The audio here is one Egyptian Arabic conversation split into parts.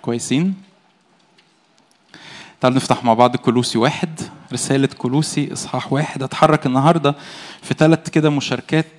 كويسين تعالوا نفتح مع بعض كلوسي واحد رسالة كلوسي إصحاح واحد أتحرك النهاردة في ثلاث كده مشاركات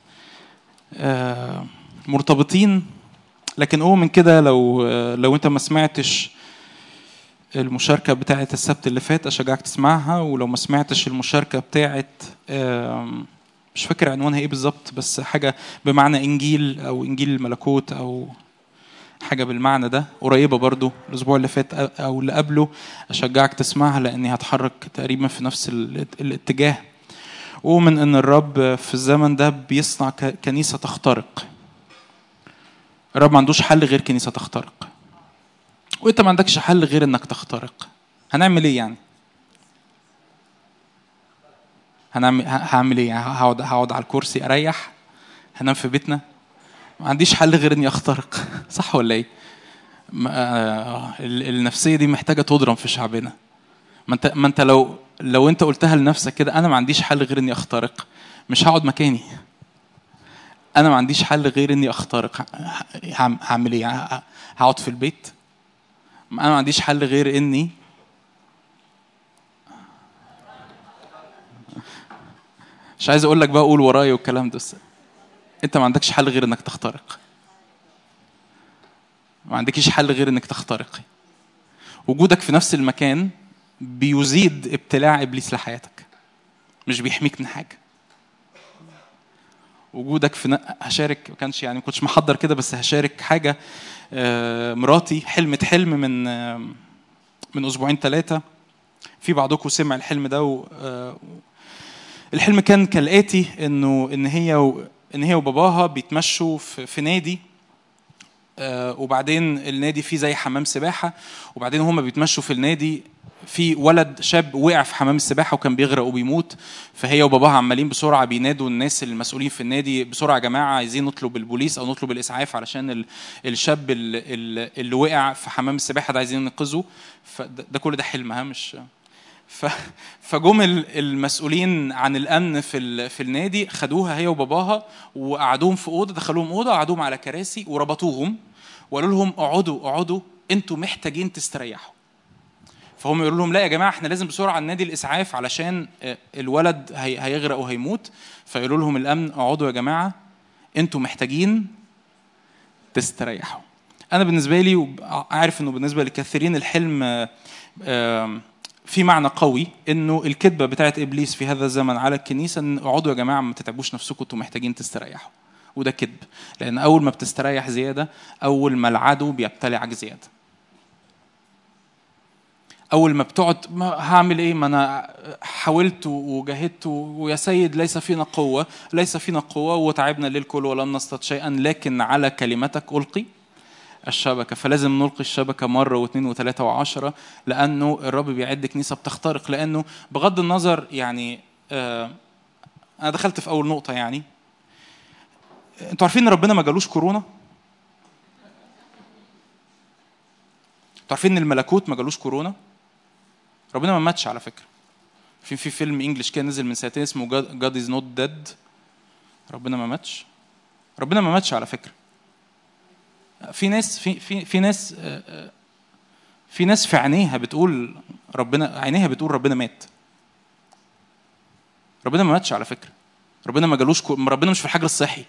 آه، مرتبطين لكن أؤمن كده لو آه، لو أنت ما سمعتش المشاركة بتاعة السبت اللي فات أشجعك تسمعها ولو ما سمعتش المشاركة بتاعة آم، مش فاكر عنوانها إيه بالظبط بس حاجة بمعنى إنجيل أو إنجيل الملكوت أو حاجة بالمعنى ده قريبة برضو الأسبوع اللي فات أو اللي قبله أشجعك تسمعها لأني هتحرك تقريبا في نفس ال- الاتجاه أؤمن أن الرب في الزمن ده بيصنع ك- كنيسة تخترق الرب ما عندوش حل غير كنيسة تخترق وانت ما عندكش حل غير انك تخترق هنعمل ايه يعني هنعمل ه- هعمل ايه يعني هقعد هقعد على الكرسي اريح هنام في بيتنا ما عنديش حل غير اني اخترق صح ولا ايه ما- آه، ال- النفسيه دي محتاجه تضرم في شعبنا ما انت ما انت لو لو انت قلتها لنفسك كده انا ما عنديش حل غير اني اخترق مش هقعد مكاني انا ما عنديش حل غير اني اخترق ه- ه- هعمل ايه ه- هقعد في البيت انا ما عنديش حل غير اني مش عايز اقول لك بقى قول ورايا والكلام ده بس انت ما عندكش حل غير انك تخترق ما عندكيش حل غير انك تخترقي وجودك في نفس المكان بيزيد ابتلاع ابليس لحياتك مش بيحميك من حاجه وجودك في ن... هشارك ما كانش يعني ما كنتش محضر كده بس هشارك حاجه آه، مراتي حلمت حلم من آه، من اسبوعين ثلاثه في بعضكم سمع الحلم ده و... آه، الحلم كان كالاتي انه ان هي و... ان هي وباباها بيتمشوا في, في نادي آه، وبعدين النادي فيه زي حمام سباحه وبعدين هما بيتمشوا في النادي في ولد شاب وقع في حمام السباحه وكان بيغرق وبيموت فهي وباباها عمالين بسرعه بينادوا الناس المسؤولين في النادي بسرعه يا جماعه عايزين نطلب البوليس او نطلب الاسعاف علشان ال- الشاب ال- ال- اللي وقع في حمام السباحه ده عايزين ننقذه فده ده كل ده حلم ها مش ف... فجم ال- المسؤولين عن الامن في ال... في النادي خدوها هي وباباها وقعدوهم في اوضه دخلوهم اوضه وقعدوهم على كراسي وربطوهم وقالوا لهم اقعدوا اقعدوا انتوا محتاجين تستريحوا فهم يقولوا لهم لا يا جماعه احنا لازم بسرعه ننادي الاسعاف علشان آه، الولد هي... هيغرق وهيموت فيقولوا لهم الامن اقعدوا يا جماعه انتوا محتاجين تستريحوا انا بالنسبه لي وب- عارف انه بالنسبه لكثيرين الحلم آه، آم، في معنى قوي انه الكذبه بتاعت ابليس في هذا الزمن على الكنيسه ان اقعدوا يا جماعه ما تتعبوش نفسكم انتوا محتاجين تستريحوا وده كذب لان اول ما بتستريح زياده اول ما العدو بيبتلعك زياده اول ما بتقعد ما هعمل ايه ما انا حاولت وجاهدت ويا سيد ليس فينا قوه ليس فينا قوه وتعبنا الليل كله ولم نصطاد شيئا لكن على كلمتك القي الشبكة فلازم نلقي الشبكة مرة واثنين وثلاثة وعشرة لأنه الرب بيعد كنيسة بتخترق لأنه بغض النظر يعني آه أنا دخلت في أول نقطة يعني أنتوا عارفين إن ربنا ما جالوش كورونا؟ أنتوا عارفين إن الملكوت ما جالوش كورونا؟ ربنا ما ماتش على فكرة في في فيلم انجلش كده نزل من سنتين اسمه جاد از نوت ديد ربنا ما ماتش ربنا ما ماتش على فكره في ناس في في في ناس آه، آه، في ناس في عينيها بتقول ربنا عينيها بتقول ربنا مات ربنا ما ماتش على فكره ربنا ما جالوش كو- ربنا مش في الحجر الصحي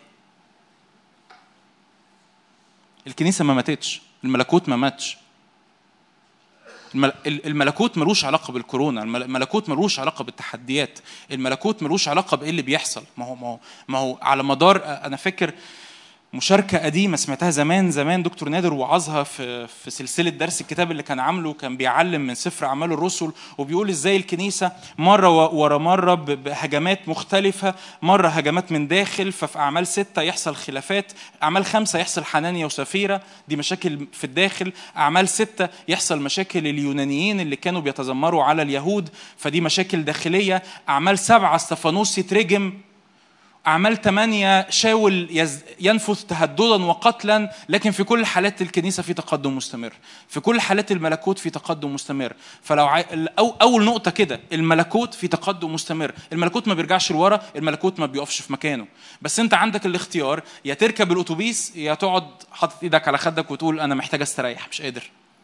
الكنيسه ما ماتتش الملكوت ما ماتش المل- ال- الملكوت ملوش علاقه بالكورونا المل- الملكوت ملوش علاقه بالتحديات الملكوت ملوش علاقه بايه اللي بيحصل ما هو ما هو ما هو على مدار انا فاكر مشاركة قديمة سمعتها زمان زمان دكتور نادر وعظها في في سلسلة درس الكتاب اللي كان عامله كان بيعلم من سفر أعمال الرسل وبيقول إزاي الكنيسة مرة و- ورا مرة ب- بهجمات مختلفة مرة هجمات من داخل ففي أعمال ستة يحصل خلافات أعمال خمسة يحصل حنانيا وسفيرة دي مشاكل في الداخل أعمال ستة يحصل مشاكل اليونانيين اللي كانوا بيتذمروا على اليهود فدي مشاكل داخلية أعمال سبعة استفانوس يترجم أعمال ثمانية شاول يز- ينفث تهددا وقتلا لكن في كل حالات الكنيسة في تقدم مستمر في كل حالات الملكوت في تقدم مستمر فلو عاي... أو أول نقطة كده الملكوت في تقدم مستمر الملكوت ما بيرجعش لورا الملكوت ما بيقفش في مكانه بس أنت عندك الاختيار يا تركب الأتوبيس يا تقعد حاطط إيدك على خدك وتقول أنا محتاج أستريح مش قادر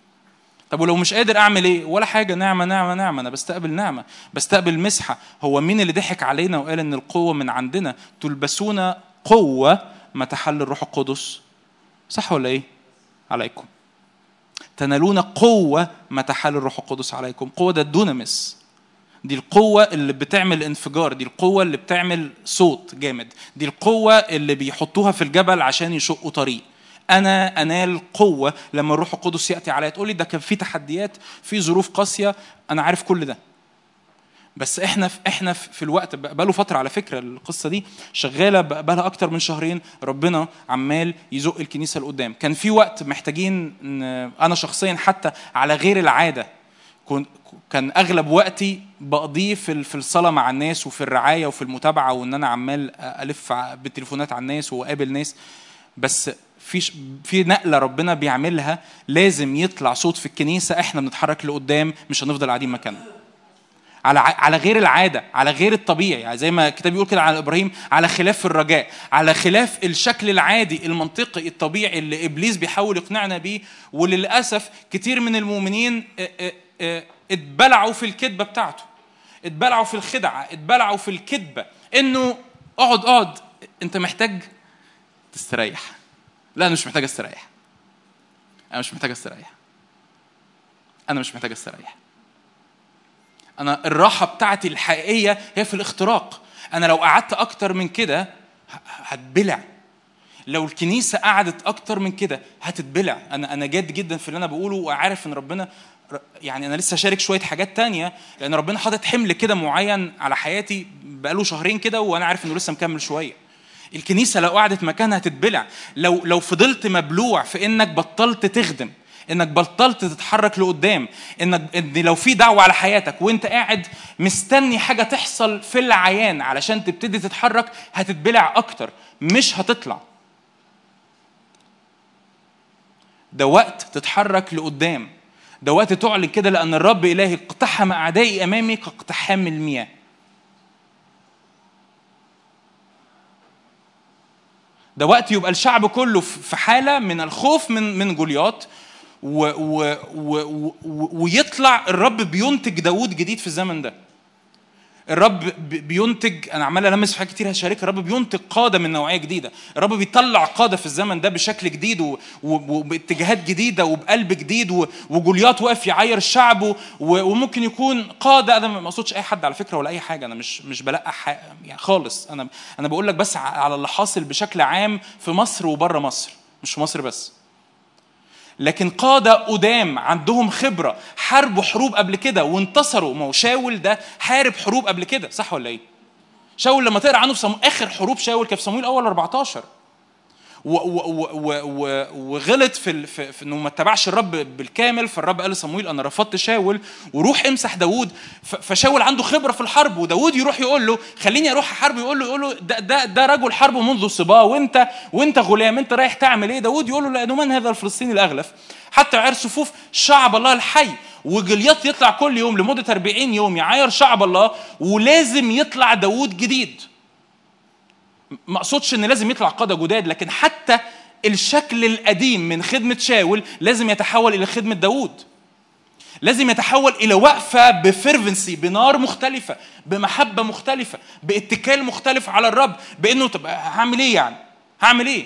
طب ولو مش قادر اعمل ايه ولا حاجه نعمه نعمه نعمه انا بستقبل نعمه بستقبل مسحه هو مين اللي ضحك علينا وقال ان القوه من عندنا تلبسون قوه ما تحل الروح القدس صح ولا ايه عليكم تنالون قوه ما تحل الروح القدس عليكم قوه ده الدونامس دي القوة اللي بتعمل انفجار دي القوة اللي بتعمل صوت جامد دي القوة اللي بيحطوها في الجبل عشان يشقوا طريق انا انال قوه لما الروح القدس ياتي عليا تقول لي ده كان في تحديات في ظروف قاسيه انا عارف كل ده بس احنا في احنا في الوقت بقاله فتره على فكره القصه دي شغاله بقالها اكتر من شهرين ربنا عمال يزق الكنيسه لقدام كان في وقت محتاجين انا شخصيا حتى على غير العاده كان اغلب وقتي بقضيه في في الصلاه مع الناس وفي الرعايه وفي المتابعه وان انا عمال الف بالتليفونات على الناس واقابل ناس بس في في نقله ربنا بيعملها لازم يطلع صوت في الكنيسه احنا بنتحرك لقدام مش هنفضل قاعدين مكاننا على على غير العاده على غير الطبيعي يعني زي ما الكتاب بيقول كده على ابراهيم على خلاف الرجاء على خلاف الشكل العادي المنطقي الطبيعي اللي ابليس بيحاول يقنعنا بيه وللاسف كتير من المؤمنين اتبلعوا في الكذبه بتاعته اتبلعوا في الخدعه اتبلعوا في الكذبه انه اقعد اقعد انت محتاج تستريح لا انا مش محتاج استريح انا مش محتاج استريح انا مش محتاج استريح انا الراحه بتاعتي الحقيقيه هي في الاختراق انا لو قعدت اكتر من كده هتبلع لو الكنيسه قعدت اكتر من كده هتتبلع انا انا جاد جدا في اللي انا بقوله وعارف ان ربنا يعني انا لسه شارك شويه حاجات تانية لان ربنا حاطط حمل كده معين على حياتي بقاله شهرين كده وانا عارف انه لسه مكمل شويه الكنيسه لو قعدت مكانها تتبلع لو لو فضلت مبلوع في انك بطلت تخدم انك بطلت تتحرك لقدام انك ان لو في دعوه على حياتك وانت قاعد مستني حاجه تحصل في العيان علشان تبتدي تتحرك هتتبلع اكتر مش هتطلع ده وقت تتحرك لقدام ده وقت تعلن كده لان الرب الهي اقتحم اعدائي امامي كاقتحام المياه ده وقت يبقى الشعب كله في حالة من الخوف من من جولياط و و و و ويطلع الرب بينتج داوود جديد في الزمن ده الرب بينتج انا عمال المس في حاجات كتير هشاركها الرب بينتج قاده من نوعيه جديده الرب بيطلع قاده في الزمن ده بشكل جديد وباتجاهات جديده وبقلب جديد وجوليات واقف يعاير الشعب وممكن يكون قاده انا ما اقصدش اي حد على فكره ولا اي حاجه انا مش مش بلقح يعني خالص انا انا بقول لك بس على اللي حاصل بشكل عام في مصر وبره مصر مش في مصر بس لكن قادة قدام عندهم خبرة حاربوا حروب قبل كده وانتصروا ما هو شاول ده حارب حروب قبل كده صح ولا ايه؟ شاول لما تقرا عنه في سمو... اخر حروب شاول كان في صمويل الاول 14 وغلط في, في, في انه ما اتبعش الرب بالكامل فالرب قال لصمويل انا رفضت شاول وروح امسح داوود فشاول عنده خبره في الحرب وداوود يروح يقول له خليني اروح احارب يقول له يقول له ده, ده, ده رجل حرب منذ صباه وانت وانت غلام انت رايح تعمل ايه داوود يقول له لانه من هذا الفلسطيني الاغلف حتى عير صفوف شعب الله الحي وجلياط يطلع كل يوم لمده 40 يوم يعاير شعب الله ولازم يطلع داوود جديد ما اقصدش ان لازم يطلع قاده جداد لكن حتى الشكل القديم من خدمه شاول لازم يتحول الى خدمه داوود لازم يتحول الى وقفه بفيرفنسي بنار مختلفه بمحبه مختلفه باتكال مختلف على الرب بانه طب هعمل ايه يعني هعمل ايه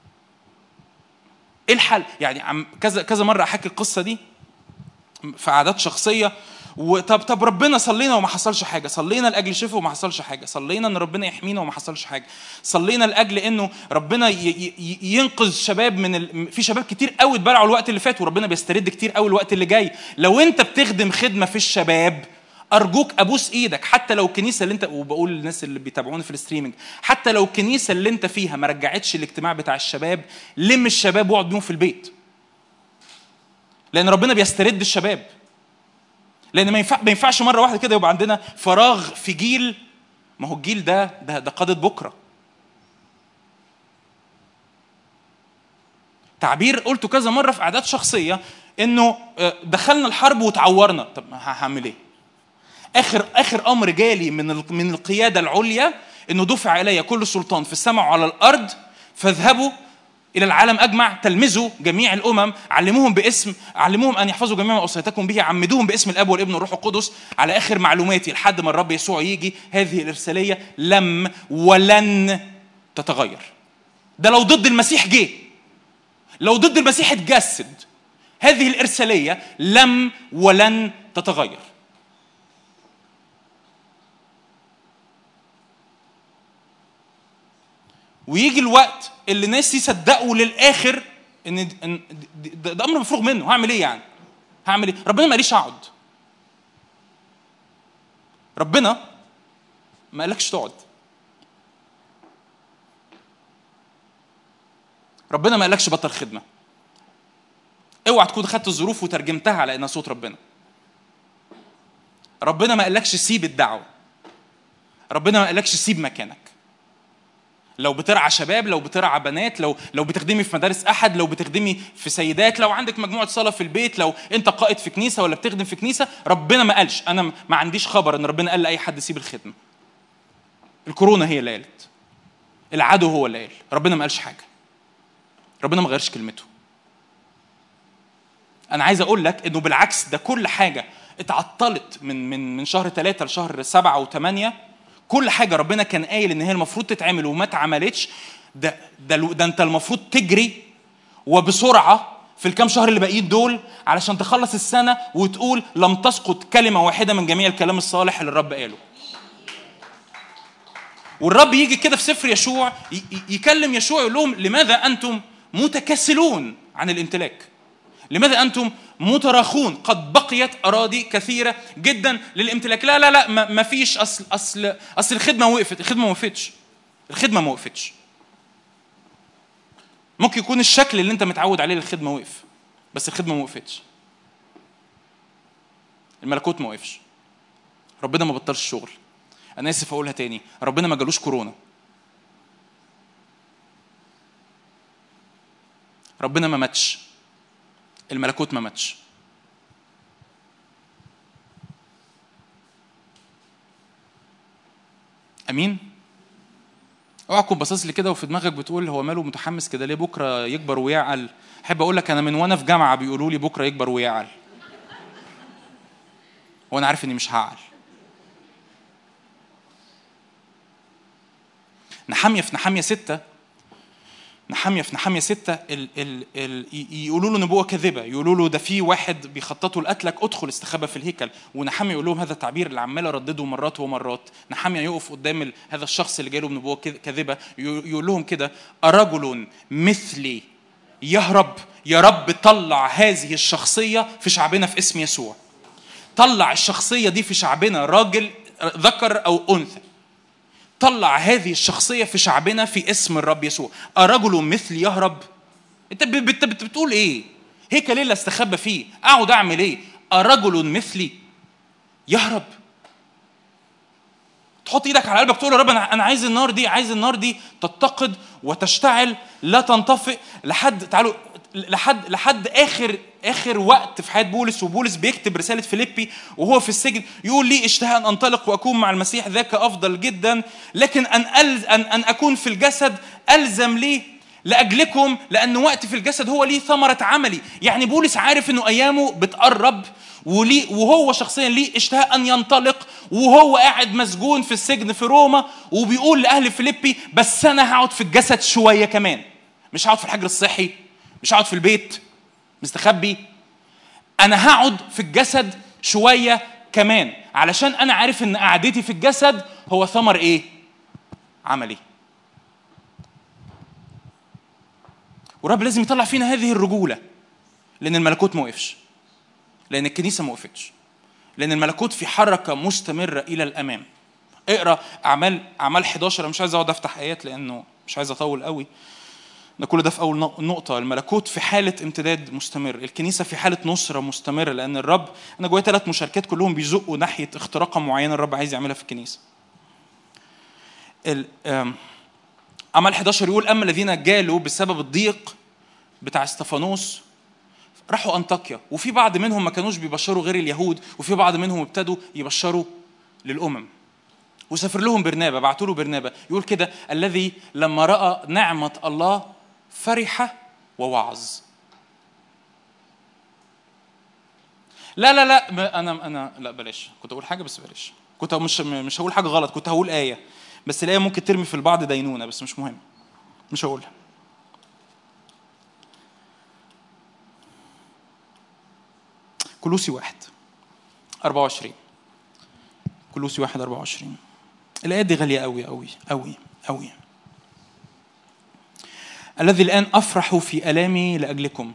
ايه الحل يعني كذا كذا مره احكي القصه دي في عادات شخصيه وطب طب ربنا صلينا وما حصلش حاجه صلينا لاجل شفاء وما حصلش حاجه صلينا ان ربنا يحمينا وما حصلش حاجه صلينا لاجل انه ربنا ينقذ شباب من ال... في شباب كتير قوي اتبرعوا الوقت اللي فات وربنا بيسترد كتير قوي الوقت اللي جاي لو انت بتخدم خدمه في الشباب ارجوك ابوس ايدك حتى لو الكنيسه اللي انت وبقول للناس اللي بيتابعوني في الستريمنج حتى لو الكنيسه اللي انت فيها ما رجعتش الاجتماع بتاع الشباب لم الشباب واقعد بيهم في البيت لان ربنا بيسترد الشباب لان ما ينفع ما ينفعش مره واحده كده يبقى عندنا فراغ في جيل ما هو الجيل ده ده ده قاده بكره تعبير قلته كذا مره في اعداد شخصيه انه دخلنا الحرب وتعورنا طب هعمل ايه اخر اخر امر جالي من من القياده العليا انه دفع الي كل سلطان في السماء وعلى الارض فاذهبوا الى العالم اجمع تلمذوا جميع الامم علموهم باسم علموهم ان يحفظوا جميع ما اوصيتكم به عمدوهم باسم الاب والابن والروح القدس على اخر معلوماتي لحد ما الرب يسوع يجي هذه الارساليه لم ولن تتغير ده لو ضد المسيح جه لو ضد المسيح اتجسد هذه الارساليه لم ولن تتغير ويجي الوقت اللي الناس يصدقوا للاخر ان ده, ده امر مفروغ منه هعمل ايه يعني هعمل ايه ربنا ما قاليش اقعد ربنا ما قالكش تقعد ربنا ما قالكش بطل خدمه اوعى تكون خدت الظروف وترجمتها على انها صوت ربنا ربنا ما قالكش سيب الدعوه ربنا ما قالكش سيب مكانك لو بترعى شباب لو بترعى بنات لو لو بتخدمي في مدارس احد لو بتخدمي في سيدات لو عندك مجموعه صلاه في البيت لو انت قائد في كنيسه ولا بتخدم في كنيسه ربنا ما قالش انا ما عنديش خبر ان ربنا قال لاي حد سيب الخدمه الكورونا هي اللي قالت العدو هو اللي قال ربنا ما قالش حاجه ربنا ما غيرش كلمته انا عايز اقول لك انه بالعكس ده كل حاجه اتعطلت من من من شهر ثلاثة لشهر سبعة وثمانية كل حاجه ربنا كان قايل ان هي المفروض تتعمل وما اتعملتش ده ده ده انت المفروض تجري وبسرعه في الكام شهر اللي باقيين دول علشان تخلص السنه وتقول لم تسقط كلمه واحده من جميع الكلام الصالح اللي الرب قاله والرب يجي كده في سفر يشوع يكلم يشوع يقول لهم لماذا انتم متكسلون عن الامتلاك لماذا انتم متراخون قد بقيت اراضي كثيره جدا للامتلاك لا لا لا ما فيش اصل اصل اصل الخدمه وقفت الخدمه ما وقفتش الخدمه ما وقفتش ممكن يكون الشكل اللي انت متعود عليه للخدمه وقف بس الخدمه ما وقفتش الملكوت ما وقفش ربنا ما بطلش شغل انا اسف اقولها تاني ربنا ما جالوش كورونا ربنا ما ماتش الملكوت ما ماتش امين اوعى تكون باصص لي كده وفي دماغك بتقول هو ماله متحمس كده ليه بكره يكبر ويعقل احب اقول لك انا من وانا في جامعه بيقولوا لي بكره يكبر ويعقل وانا عارف اني مش هعقل نحاميه في نحاميه ستة نحامية في نحامية ستة ال ال ال يقولوا له نبوة كاذبة يقولوا له ده في واحد بيخططوا لقتلك ادخل استخبى في الهيكل ونحامية يقول لهم هذا التعبير اللي عمال اردده مرات ومرات نحامية يقف قدام هذا الشخص اللي جاي له بنبوة كاذبة يقول لهم كده أرجل مثلي يهرب يا رب طلع هذه الشخصية في شعبنا في اسم يسوع طلع الشخصية دي في شعبنا راجل ذكر أو أنثى طلع هذه الشخصية في شعبنا في اسم الرب يسوع أرجل مثل يهرب أنت بتقول إيه هيك ليه استخبى فيه أقعد أعمل إيه أرجل مثلي يهرب تحط ايدك على قلبك تقول يا رب انا انا عايز النار دي عايز النار دي تتقد وتشتعل لا تنطفئ لحد تعالوا لحد لحد اخر اخر وقت في حياه بولس وبولس بيكتب رساله فيليبي وهو في السجن يقول لي اشتهى ان انطلق واكون مع المسيح ذاك افضل جدا لكن ان ألز ان ان اكون في الجسد الزم لي لاجلكم لان وقت في الجسد هو ليه ثمره عملي يعني بولس عارف انه ايامه بتقرب وليه وهو شخصيا ليه اشتهى ان ينطلق وهو قاعد مسجون في السجن في روما وبيقول لاهل فيليبي بس انا هقعد في الجسد شويه كمان مش هقعد في الحجر الصحي مش هقعد في البيت مستخبي انا هقعد في الجسد شويه كمان علشان انا عارف ان قعدتي في الجسد هو ثمر ايه عملي ورب لازم يطلع فينا هذه الرجوله لان الملكوت ما وقفش لان الكنيسه ما وقفتش لان الملكوت في حركه مستمره الى الامام اقرا اعمال اعمال 11 انا مش عايز اقعد افتح ايات لانه مش عايز اطول قوي ده كل ده في اول نقطه الملكوت في حاله امتداد مستمر الكنيسه في حاله نصره مستمره لان الرب انا جوايا ثلاث مشاركات كلهم بيزقوا ناحيه اختراقه معينه الرب عايز يعملها في الكنيسه عمل 11 يقول اما الذين جالوا بسبب الضيق بتاع استفانوس راحوا انطاكيا وفي بعض منهم ما كانوش بيبشروا غير اليهود وفي بعض منهم ابتدوا يبشروا للامم وسافر لهم برنابا بعتوا له برنابا يقول كده الذي لما راى نعمه الله فرح ووعظ لا لا لا ما- انا انا لا بلاش كنت اقول حاجه بس بلاش كنت مش مش هقول حاجه غلط كنت هقول ايه بس الايه ممكن ترمي في البعض دينونه بس مش مهم مش هقولها كلوسي واحد 24 كلوسي واحد 24 الآية دي غالية أوي أوي أوي أوي الذي الآن أفرح في ألامي لأجلكم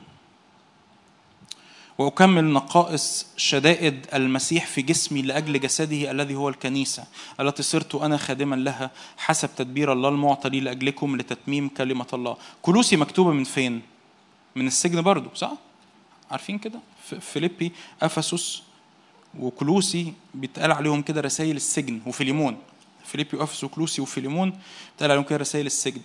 وأكمل نقائص شدائد المسيح في جسمي لأجل جسده الذي هو الكنيسة التي صرت أنا خادما لها حسب تدبير الله المعطى لي لأجلكم لتتميم كلمة الله كلوسي مكتوبة من فين؟ من السجن برضو صح؟ عارفين كده؟ في فيليبي أفسس وكلوسي بيتقال عليهم كده رسائل السجن وفيليمون فيليبي وأفسس وكلوسي وفيليمون بيتقال عليهم كده رسائل السجن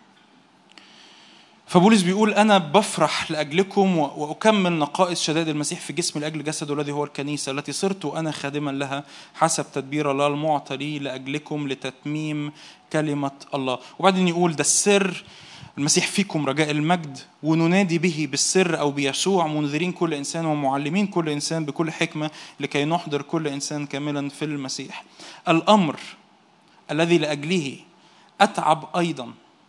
فبولس بيقول انا بفرح لاجلكم و- واكمل نقائص شدائد المسيح في جسمي لاجل جسده الذي هو الكنيسه التي صرت انا خادما لها حسب تدبير الله المعطى لي لاجلكم لتتميم كلمه الله وبعدين يقول ده السر المسيح فيكم رجاء المجد وننادي به بالسر او بيسوع منذرين كل انسان ومعلمين كل انسان بكل حكمه لكي نحضر كل انسان كاملا في المسيح الامر الذي لاجله اتعب ايضا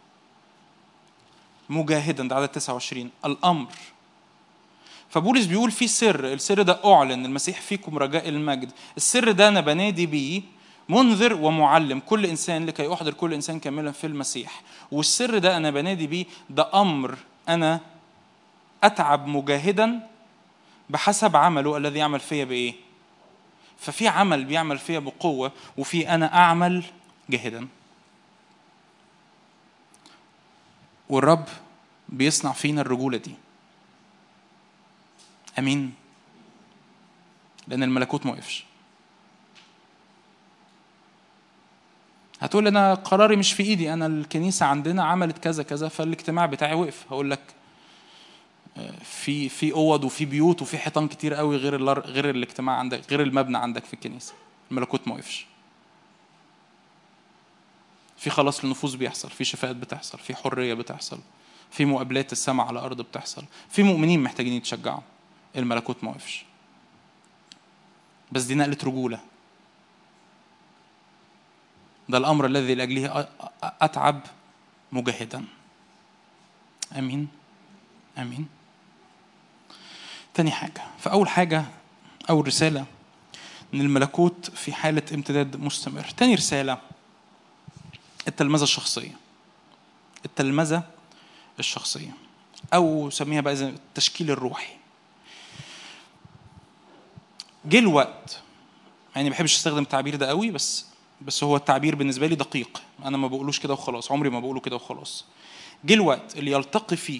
مجاهدا ده عدد 29 الامر فبولس بيقول في سر السر ده اعلن المسيح فيكم رجاء المجد السر ده انا بنادي بيه منذر ومعلم كل انسان لكي احضر كل انسان كاملا في المسيح والسر ده انا بنادي بيه ده امر انا اتعب مجاهدا بحسب عمله الذي يعمل فيا بايه ففي عمل بيعمل فيا بقوه وفي انا اعمل جاهدا والرب بيصنع فينا الرجولة دي أمين لأن الملكوت ما وقفش هتقول أنا قراري مش في إيدي أنا الكنيسة عندنا عملت كذا كذا فالاجتماع بتاعي وقف هقول لك آه، في في اوض وفي بيوت وفي حيطان كتير قوي غير الار- غير الاجتماع عندك غير المبنى عندك في الكنيسه الملكوت ما وقفش في خلاص للنفوس بيحصل في شفاءات بتحصل في حريه بتحصل في مقابلات السماء على الارض بتحصل في مؤمنين محتاجين يتشجعوا الملكوت ما وقفش بس دي نقله رجوله ده الامر الذي لاجله أ- أ- اتعب مجاهدا امين امين تاني حاجه فاول حاجه اول رساله ان الملكوت في حاله امتداد مستمر تاني رساله التلمذة الشخصية التلمذة الشخصية أو سميها بقى زي التشكيل الروحي جه الوقت يعني ما بحبش استخدم التعبير ده قوي بس بس هو التعبير بالنسبة لي دقيق أنا ما بقولوش كده وخلاص عمري ما بقوله كده وخلاص جه الوقت اللي يلتقي فيه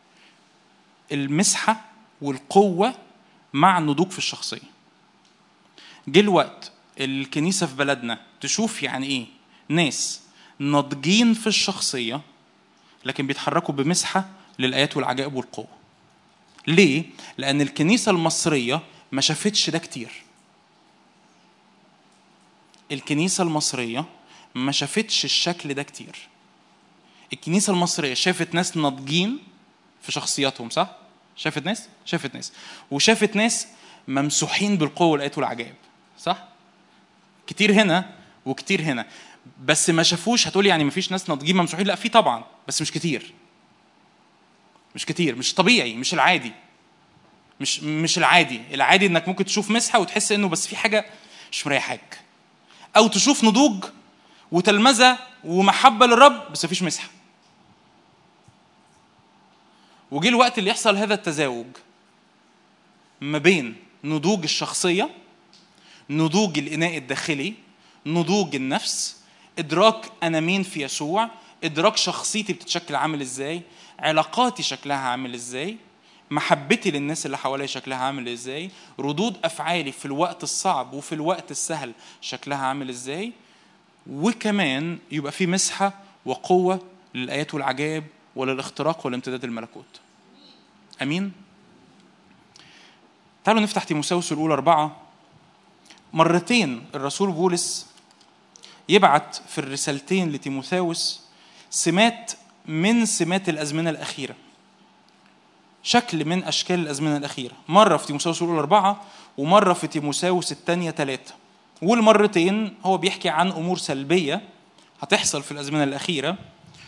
المسحة والقوة مع النضوج في الشخصية جه الوقت الكنيسة في بلدنا تشوف يعني إيه ناس ناضجين في الشخصية لكن بيتحركوا بمسحة للآيات والعجائب والقوة ليه؟ لأن الكنيسة المصرية ما شافتش ده كتير الكنيسة المصرية ما شافتش الشكل ده كتير الكنيسة المصرية شافت ناس ناضجين في شخصياتهم صح؟ شافت ناس؟ شافت ناس وشافت ناس ممسوحين بالقوة والآيات والعجائب صح؟ كتير هنا وكتير هنا بس ما شافوش هتقولي يعني ما فيش ناس ناضجين ممسوحين لا في طبعا بس مش كتير مش كتير مش طبيعي مش العادي مش مش العادي العادي انك ممكن تشوف مسحه وتحس انه بس في حاجه مش مريحاك او تشوف نضوج وتلمذه ومحبه للرب بس مفيش مسحه وجه الوقت اللي يحصل هذا التزاوج ما بين نضوج الشخصيه نضوج الاناء الداخلي نضوج النفس ادراك انا مين في يسوع ادراك شخصيتي بتتشكل عامل ازاي علاقاتي شكلها عامل ازاي محبتي للناس اللي حواليا شكلها عامل ازاي ردود افعالي في الوقت الصعب وفي الوقت السهل شكلها عامل ازاي وكمان يبقى في مسحه وقوه للايات والعجائب وللاختراق والامتداد الملكوت امين تعالوا نفتح تيموساوس الاولى اربعه مرتين الرسول بولس يبعت في الرسالتين لتيموثاوس سمات من سمات الازمنه الاخيره شكل من اشكال الازمنه الاخيره مره في تيموساوس الاولى اربعه ومره في تيموساوس الثانيه ثلاثه والمرتين هو بيحكي عن امور سلبيه هتحصل في الازمنه الاخيره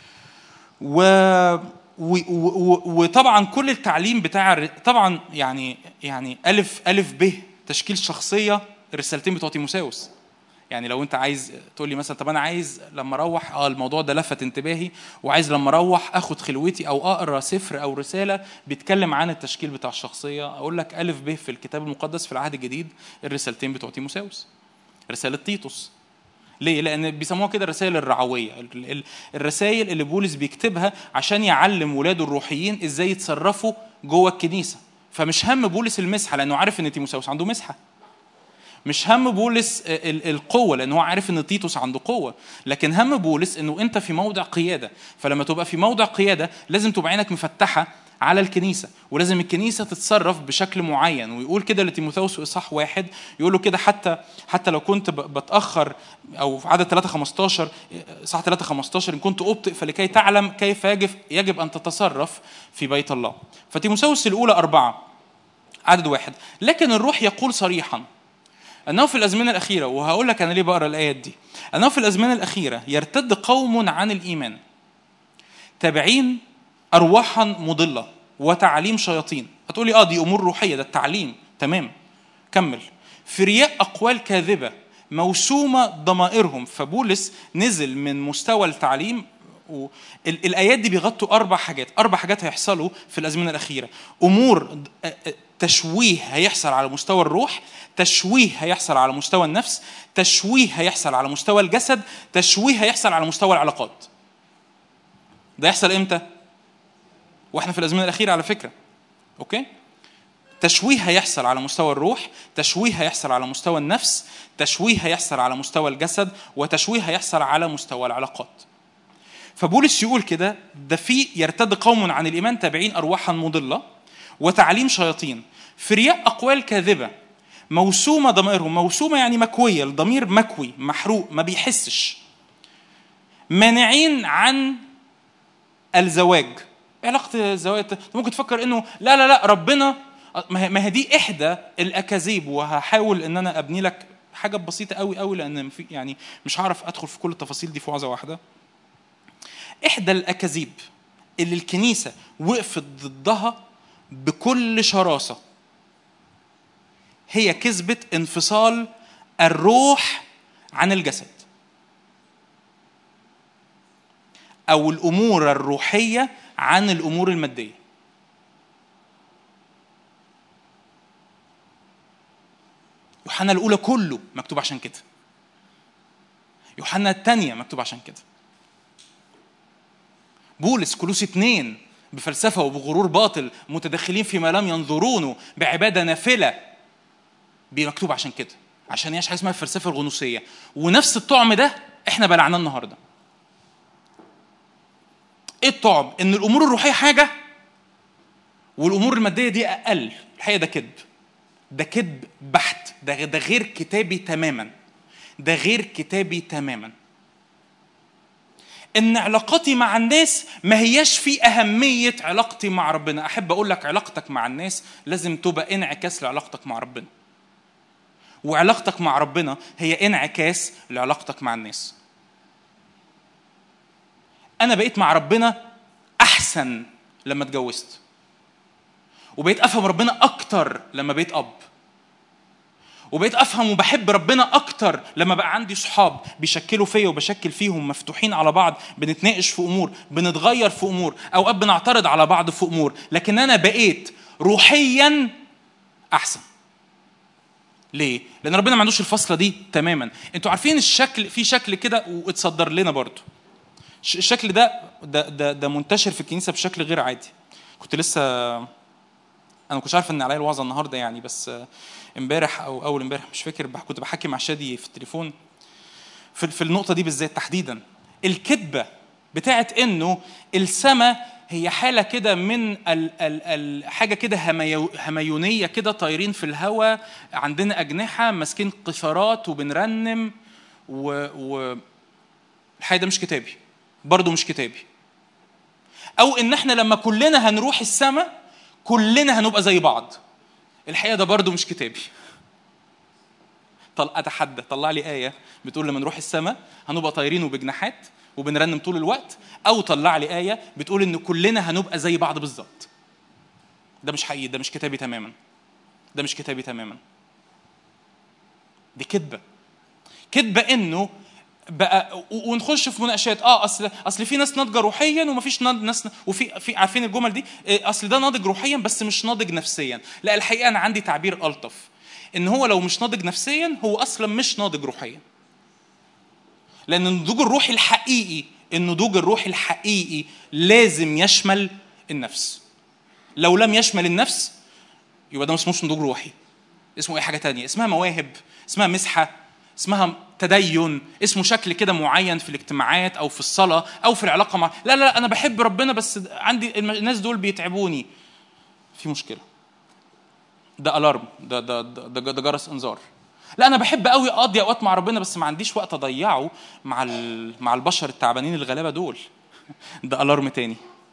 و و- و- وطبعا كل التعليم بتاع الر- طبعا يعني يعني الف الف ب تشكيل شخصيه الرسالتين بتوع تيموساوس يعني لو انت عايز تقول لي مثلا طب انا عايز لما اروح اه الموضوع ده لفت انتباهي وعايز لما اروح اخد خلوتي او اقرا سفر او رساله بيتكلم عن التشكيل بتاع الشخصيه اقول لك الف ب في الكتاب المقدس في العهد الجديد الرسالتين بتوع تيموساوس رساله تيتوس ليه؟ لأن بيسموها كده الرسائل الرعوية، ال- ال- الرسائل اللي بولس بيكتبها عشان يعلم ولاده الروحيين ازاي يتصرفوا جوه الكنيسة. فمش هم بولس المسحة لأنه عارف إن تيموساوس عنده مسحة. مش هم بولس ال- القوة لأن هو عارف إن تيتوس عنده قوة، لكن هم بولس إنه أنت في موضع قيادة، فلما تبقى في موضع قيادة لازم تبقى عينك مفتحة على الكنيسة، ولازم الكنيسة تتصرف بشكل معين، ويقول كده لتيموثاوس في إصحاح واحد يقول له كده حتى حتى لو كنت ب- بتأخر أو في عدد 3 15 إصحاح 3 15 إن كنت أبطئ فلكي تعلم كيف يجب يجب أن تتصرف في بيت الله. فتيموثاوس الأولى أربعة عدد واحد، لكن الروح يقول صريحا أنه في الأزمنة الأخيرة وهقول لك أنا ليه بقرا الآيات دي أنه في الأزمنة الأخيرة يرتد قوم عن الإيمان تابعين أرواحا مضلة وتعليم شياطين هتقولي آه دي أمور روحية ده التعليم تمام كمل في رياء أقوال كاذبة موسومة ضمائرهم فبولس نزل من مستوى التعليم و... ال- الآيات دي بيغطوا أربع حاجات أربع حاجات هيحصلوا في الأزمنة الأخيرة أمور د- أ- أ- تشويه هيحصل على مستوى الروح تشويه هيحصل على مستوى النفس تشويه هيحصل على مستوى الجسد تشويه هيحصل على مستوى العلاقات ده يحصل امتى واحنا في الازمنه الاخيره على فكره اوكي تشويه هيحصل على مستوى الروح تشويه هيحصل على مستوى النفس تشويه هيحصل على مستوى الجسد وتشويه هيحصل على مستوى العلاقات فبولس يقول كده ده في يرتد قوم عن الايمان تابعين ارواحا مضله وتعليم شياطين في رياء اقوال كاذبه موسومه ضمائرهم موسومه يعني مكويه الضمير مكوي محروق ما بيحسش مانعين عن الزواج إيه علاقه الزواج أنت ممكن تفكر انه لا لا لا ربنا ما هي- ما هي دي احدى الاكاذيب وهحاول ان انا ابني لك حاجه بسيطه قوي قوي لان في يعني مش هعرف ادخل في كل التفاصيل دي في وعظه واحده احدى الاكاذيب اللي الكنيسه وقفت ضدها بكل شراسه هي كذبه انفصال الروح عن الجسد او الامور الروحيه عن الامور الماديه يوحنا الاولى كله مكتوب عشان كده يوحنا الثانيه مكتوب عشان كده بولس كلوس اتنين بفلسفه وبغرور باطل متدخلين فيما لم ينظرونه بعباده نافله مكتوب عشان كده عشان يعيش حاجه اسمها الفلسفه الغنوصيه ونفس الطعم ده احنا بلعناه النهارده ايه الطعم ان الامور الروحيه حاجه والامور الماديه دي اقل الحقيقه ده كذب ده كذب بحت ده ده غير كتابي تماما ده غير كتابي تماما ان علاقتي مع الناس ما هياش في اهميه علاقتي مع ربنا احب اقول لك علاقتك مع الناس لازم تبقى انعكاس لعلاقتك مع ربنا وعلاقتك مع ربنا هي انعكاس لعلاقتك مع الناس انا بقيت مع ربنا احسن لما اتجوزت وبقيت افهم ربنا اكتر لما بقيت اب وبقيت افهم وبحب ربنا اكتر لما بقى عندي صحاب بيشكلوا فيا وبشكل فيهم مفتوحين على بعض بنتناقش في امور بنتغير في امور اوقات بنعترض على بعض في امور لكن انا بقيت روحيا احسن ليه؟ لأن ربنا ما عندوش الفصلة دي تماما. أنتوا عارفين الشكل في شكل كده واتصدر لنا برضه. الشكل ده ده ده, ده منتشر في الكنيسة بشكل غير عادي. كنت لسه أنا ما كنتش عارف إن عليا الوعظة النهاردة يعني بس امبارح أو أول امبارح مش فاكر كنت بحكي مع شادي في التليفون في في النقطة دي بالذات تحديدا. الكذبة بتاعت إنه السماء هي حاله كده من ال ال ال حاجه كده هميو هميونيه كده طايرين في الهواء عندنا اجنحه ماسكين قفارات وبنرنم و, و الحقيقه ده مش كتابي برضه مش كتابي او ان احنا لما كلنا هنروح السماء كلنا هنبقى زي بعض الحقيقه ده برضو مش كتابي طل اتحدى طلع لي ايه بتقول لما نروح السماء هنبقى طايرين وبجناحات وبنرنم طول الوقت او طلع لي ايه بتقول ان كلنا هنبقى زي بعض بالظبط ده مش حقيقي ده مش كتابي تماما ده مش كتابي تماما دي كذبه كذبه انه بقى و- ونخش في مناقشات اه اصل اصل في ناس ناضجه روحيا ومفيش ناض- ناس وفي في عارفين الجمل دي إيه، اصل ده ناضج روحيا بس مش ناضج نفسيا لا الحقيقه انا عندي تعبير الطف ان هو لو مش ناضج نفسيا هو اصلا مش ناضج روحيا لان النضوج الروحي الحقيقي النضوج الروحي الحقيقي لازم يشمل النفس لو لم يشمل النفس يبقى ده ما اسموش نضوج روحي اسمه اي حاجه تانية اسمها مواهب اسمها مسحه اسمها تدين اسمه شكل كده معين في الاجتماعات او في الصلاه او في العلاقه مع لا لا, لا انا بحب ربنا بس عندي الم- الناس دول بيتعبوني في مشكله ده الارم ده ده ده, ده, ده جرس انذار لا انا بحب قوي اقضي اوقات مع ربنا بس ما عنديش وقت اضيعه مع ال- مع البشر التعبانين الغلابه دول ده الارم تاني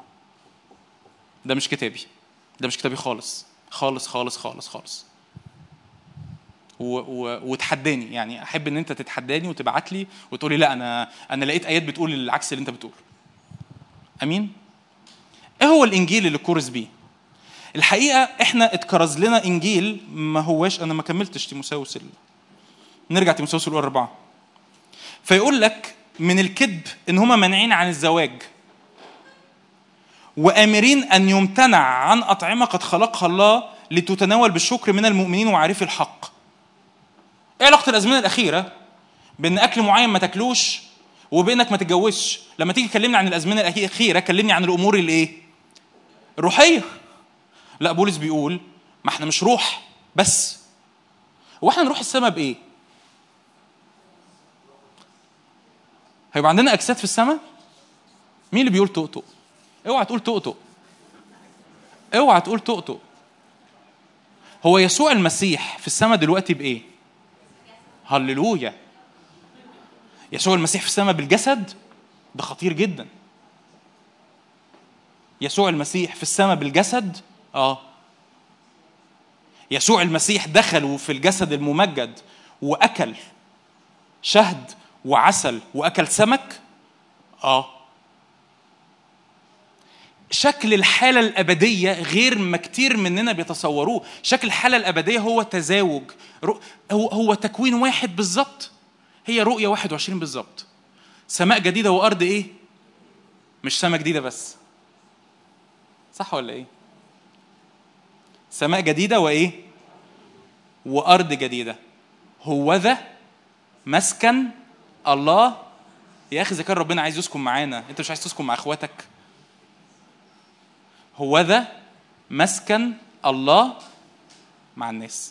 ده مش كتابي ده مش كتابي خالص خالص خالص خالص خالص و... و... وتحداني يعني احب ان انت تتحداني وتبعت لي وتقولي لا انا انا لقيت ايات بتقول العكس اللي انت بتقوله امين ايه هو الانجيل اللي كورس بيه الحقيقه احنا اتكرز لنا انجيل ما هواش انا ما كملتش تيموساوس ال... نرجع تيموساوس الاولى اربعه فيقول لك من الكذب ان هم مانعين عن الزواج وامرين ان يمتنع عن اطعمه قد خلقها الله لتتناول بالشكر من المؤمنين وعارفي الحق. ايه علاقه الازمنه الاخيره بان اكل معين ما تاكلوش وبانك ما تتجوزش؟ لما تيجي تكلمني عن الازمنه الاخيره كلمني عن الامور الايه؟ الروحيه. لا بولس بيقول ما احنا مش روح بس. هو احنا نروح السماء بايه؟ هيبقى عندنا اجساد في السماء؟ مين اللي بيقول طقطق؟ اوعى تقول طقطق اوعى تقول طقطق هو يسوع المسيح في السماء دلوقتي بايه هللويا يسوع المسيح في السماء بالجسد ده خطير جدا يسوع المسيح في السماء بالجسد اه يسوع المسيح دخل في الجسد الممجد واكل شهد وعسل واكل سمك اه شكل الحالة الأبدية غير ما كتير مننا بيتصوروه شكل الحالة الأبدية هو تزاوج رؤ- هو, هو تكوين واحد بالظبط هي رؤية 21 بالظبط سماء جديدة وأرض إيه مش سماء جديدة بس صح ولا إيه سماء جديدة وإيه وأرض جديدة هو ذا مسكن الله يا أخي إذا كان ربنا عايز يسكن معانا أنت مش عايز تسكن مع إخواتك هو ذا مسكن الله مع الناس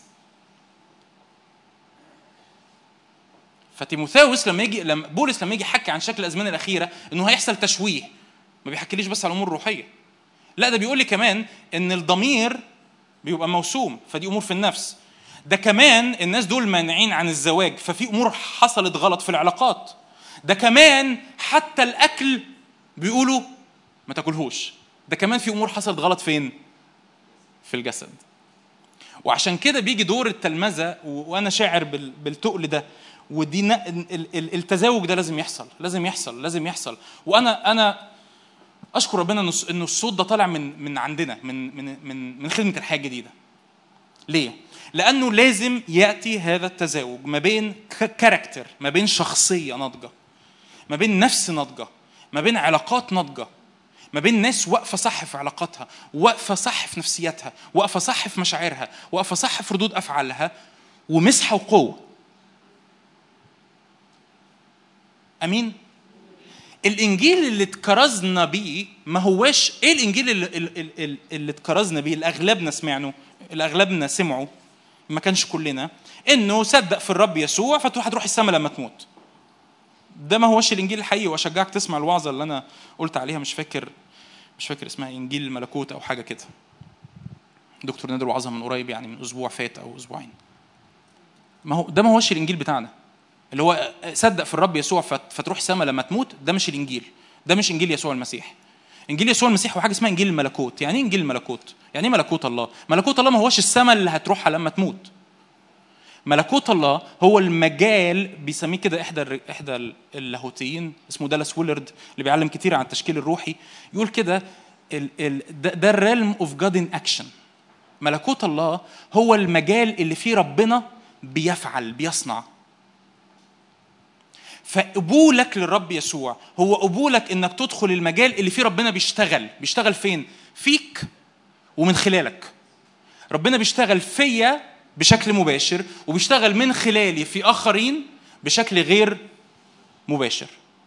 فتيموثاوس لما يجي لما بولس لما يجي يحكي عن شكل الازمنه الاخيره انه هيحصل تشويه ما بيحكيليش بس على الامور الروحيه لا ده بيقول لي كمان ان الضمير بيبقى موسوم فدي امور في النفس ده كمان الناس دول مانعين عن الزواج ففي امور حصلت غلط في العلاقات ده كمان حتى الاكل بيقولوا ما تاكلهوش ده كمان في امور حصلت غلط فين في الجسد وعشان كده بيجي دور التلمذه و- وانا شاعر بال- بالتقل ده ودي ن- ال- ال- التزاوج ده لازم يحصل لازم يحصل لازم يحصل وانا انا اشكر ربنا انه الص- انه الصوت ده طالع من من عندنا من من من من خدمه الحياه الجديده ليه لانه لازم ياتي هذا التزاوج ما بين ك- كاركتر ما بين شخصيه ناضجه ما بين نفس ناضجه ما بين علاقات ناضجه ما بين ناس واقفه صح في علاقاتها واقفه صح في نفسيتها واقفه صح في مشاعرها واقفه صح في ردود افعالها ومسحه وقوه امين الانجيل اللي اتكرزنا بيه ما هواش ايه الانجيل اللي, اللي, اللي اتكرزنا بيه اللي اغلبنا سمعناه اللي اغلبنا سمعوا ما كانش كلنا انه صدق في الرب يسوع فتروح هتروح السماء لما تموت ده ما هوش الانجيل الحقيقي واشجعك تسمع الوعظه اللي انا قلت عليها مش فاكر مش فاكر اسمها انجيل الملكوت او حاجه كده دكتور نادر وعظها من قريب يعني من اسبوع فات او اسبوعين ما هو ده ما هوش الانجيل بتاعنا اللي هو صدق في الرب يسوع فت- فتروح سما لما تموت ده مش الانجيل ده مش انجيل يسوع المسيح انجيل يسوع المسيح هو حاجه اسمها انجيل الملكوت يعني ايه انجيل الملكوت يعني ايه ملكوت الله ملكوت الله ما هوش السماء اللي هتروحها لما تموت ملكوت الله هو المجال بيسميه كده احدى احدى اللاهوتيين اسمه دالاس ويلرد اللي بيعلم كتير عن التشكيل الروحي يقول كده ده الريلم اوف جاد ان اكشن ملكوت الله هو المجال اللي فيه ربنا بيفعل بيصنع فقبولك للرب يسوع هو قبولك انك تدخل المجال اللي فيه ربنا بيشتغل بيشتغل فين فيك ومن خلالك ربنا بيشتغل فيا بشكل مباشر وبيشتغل من خلالي في اخرين بشكل غير مباشر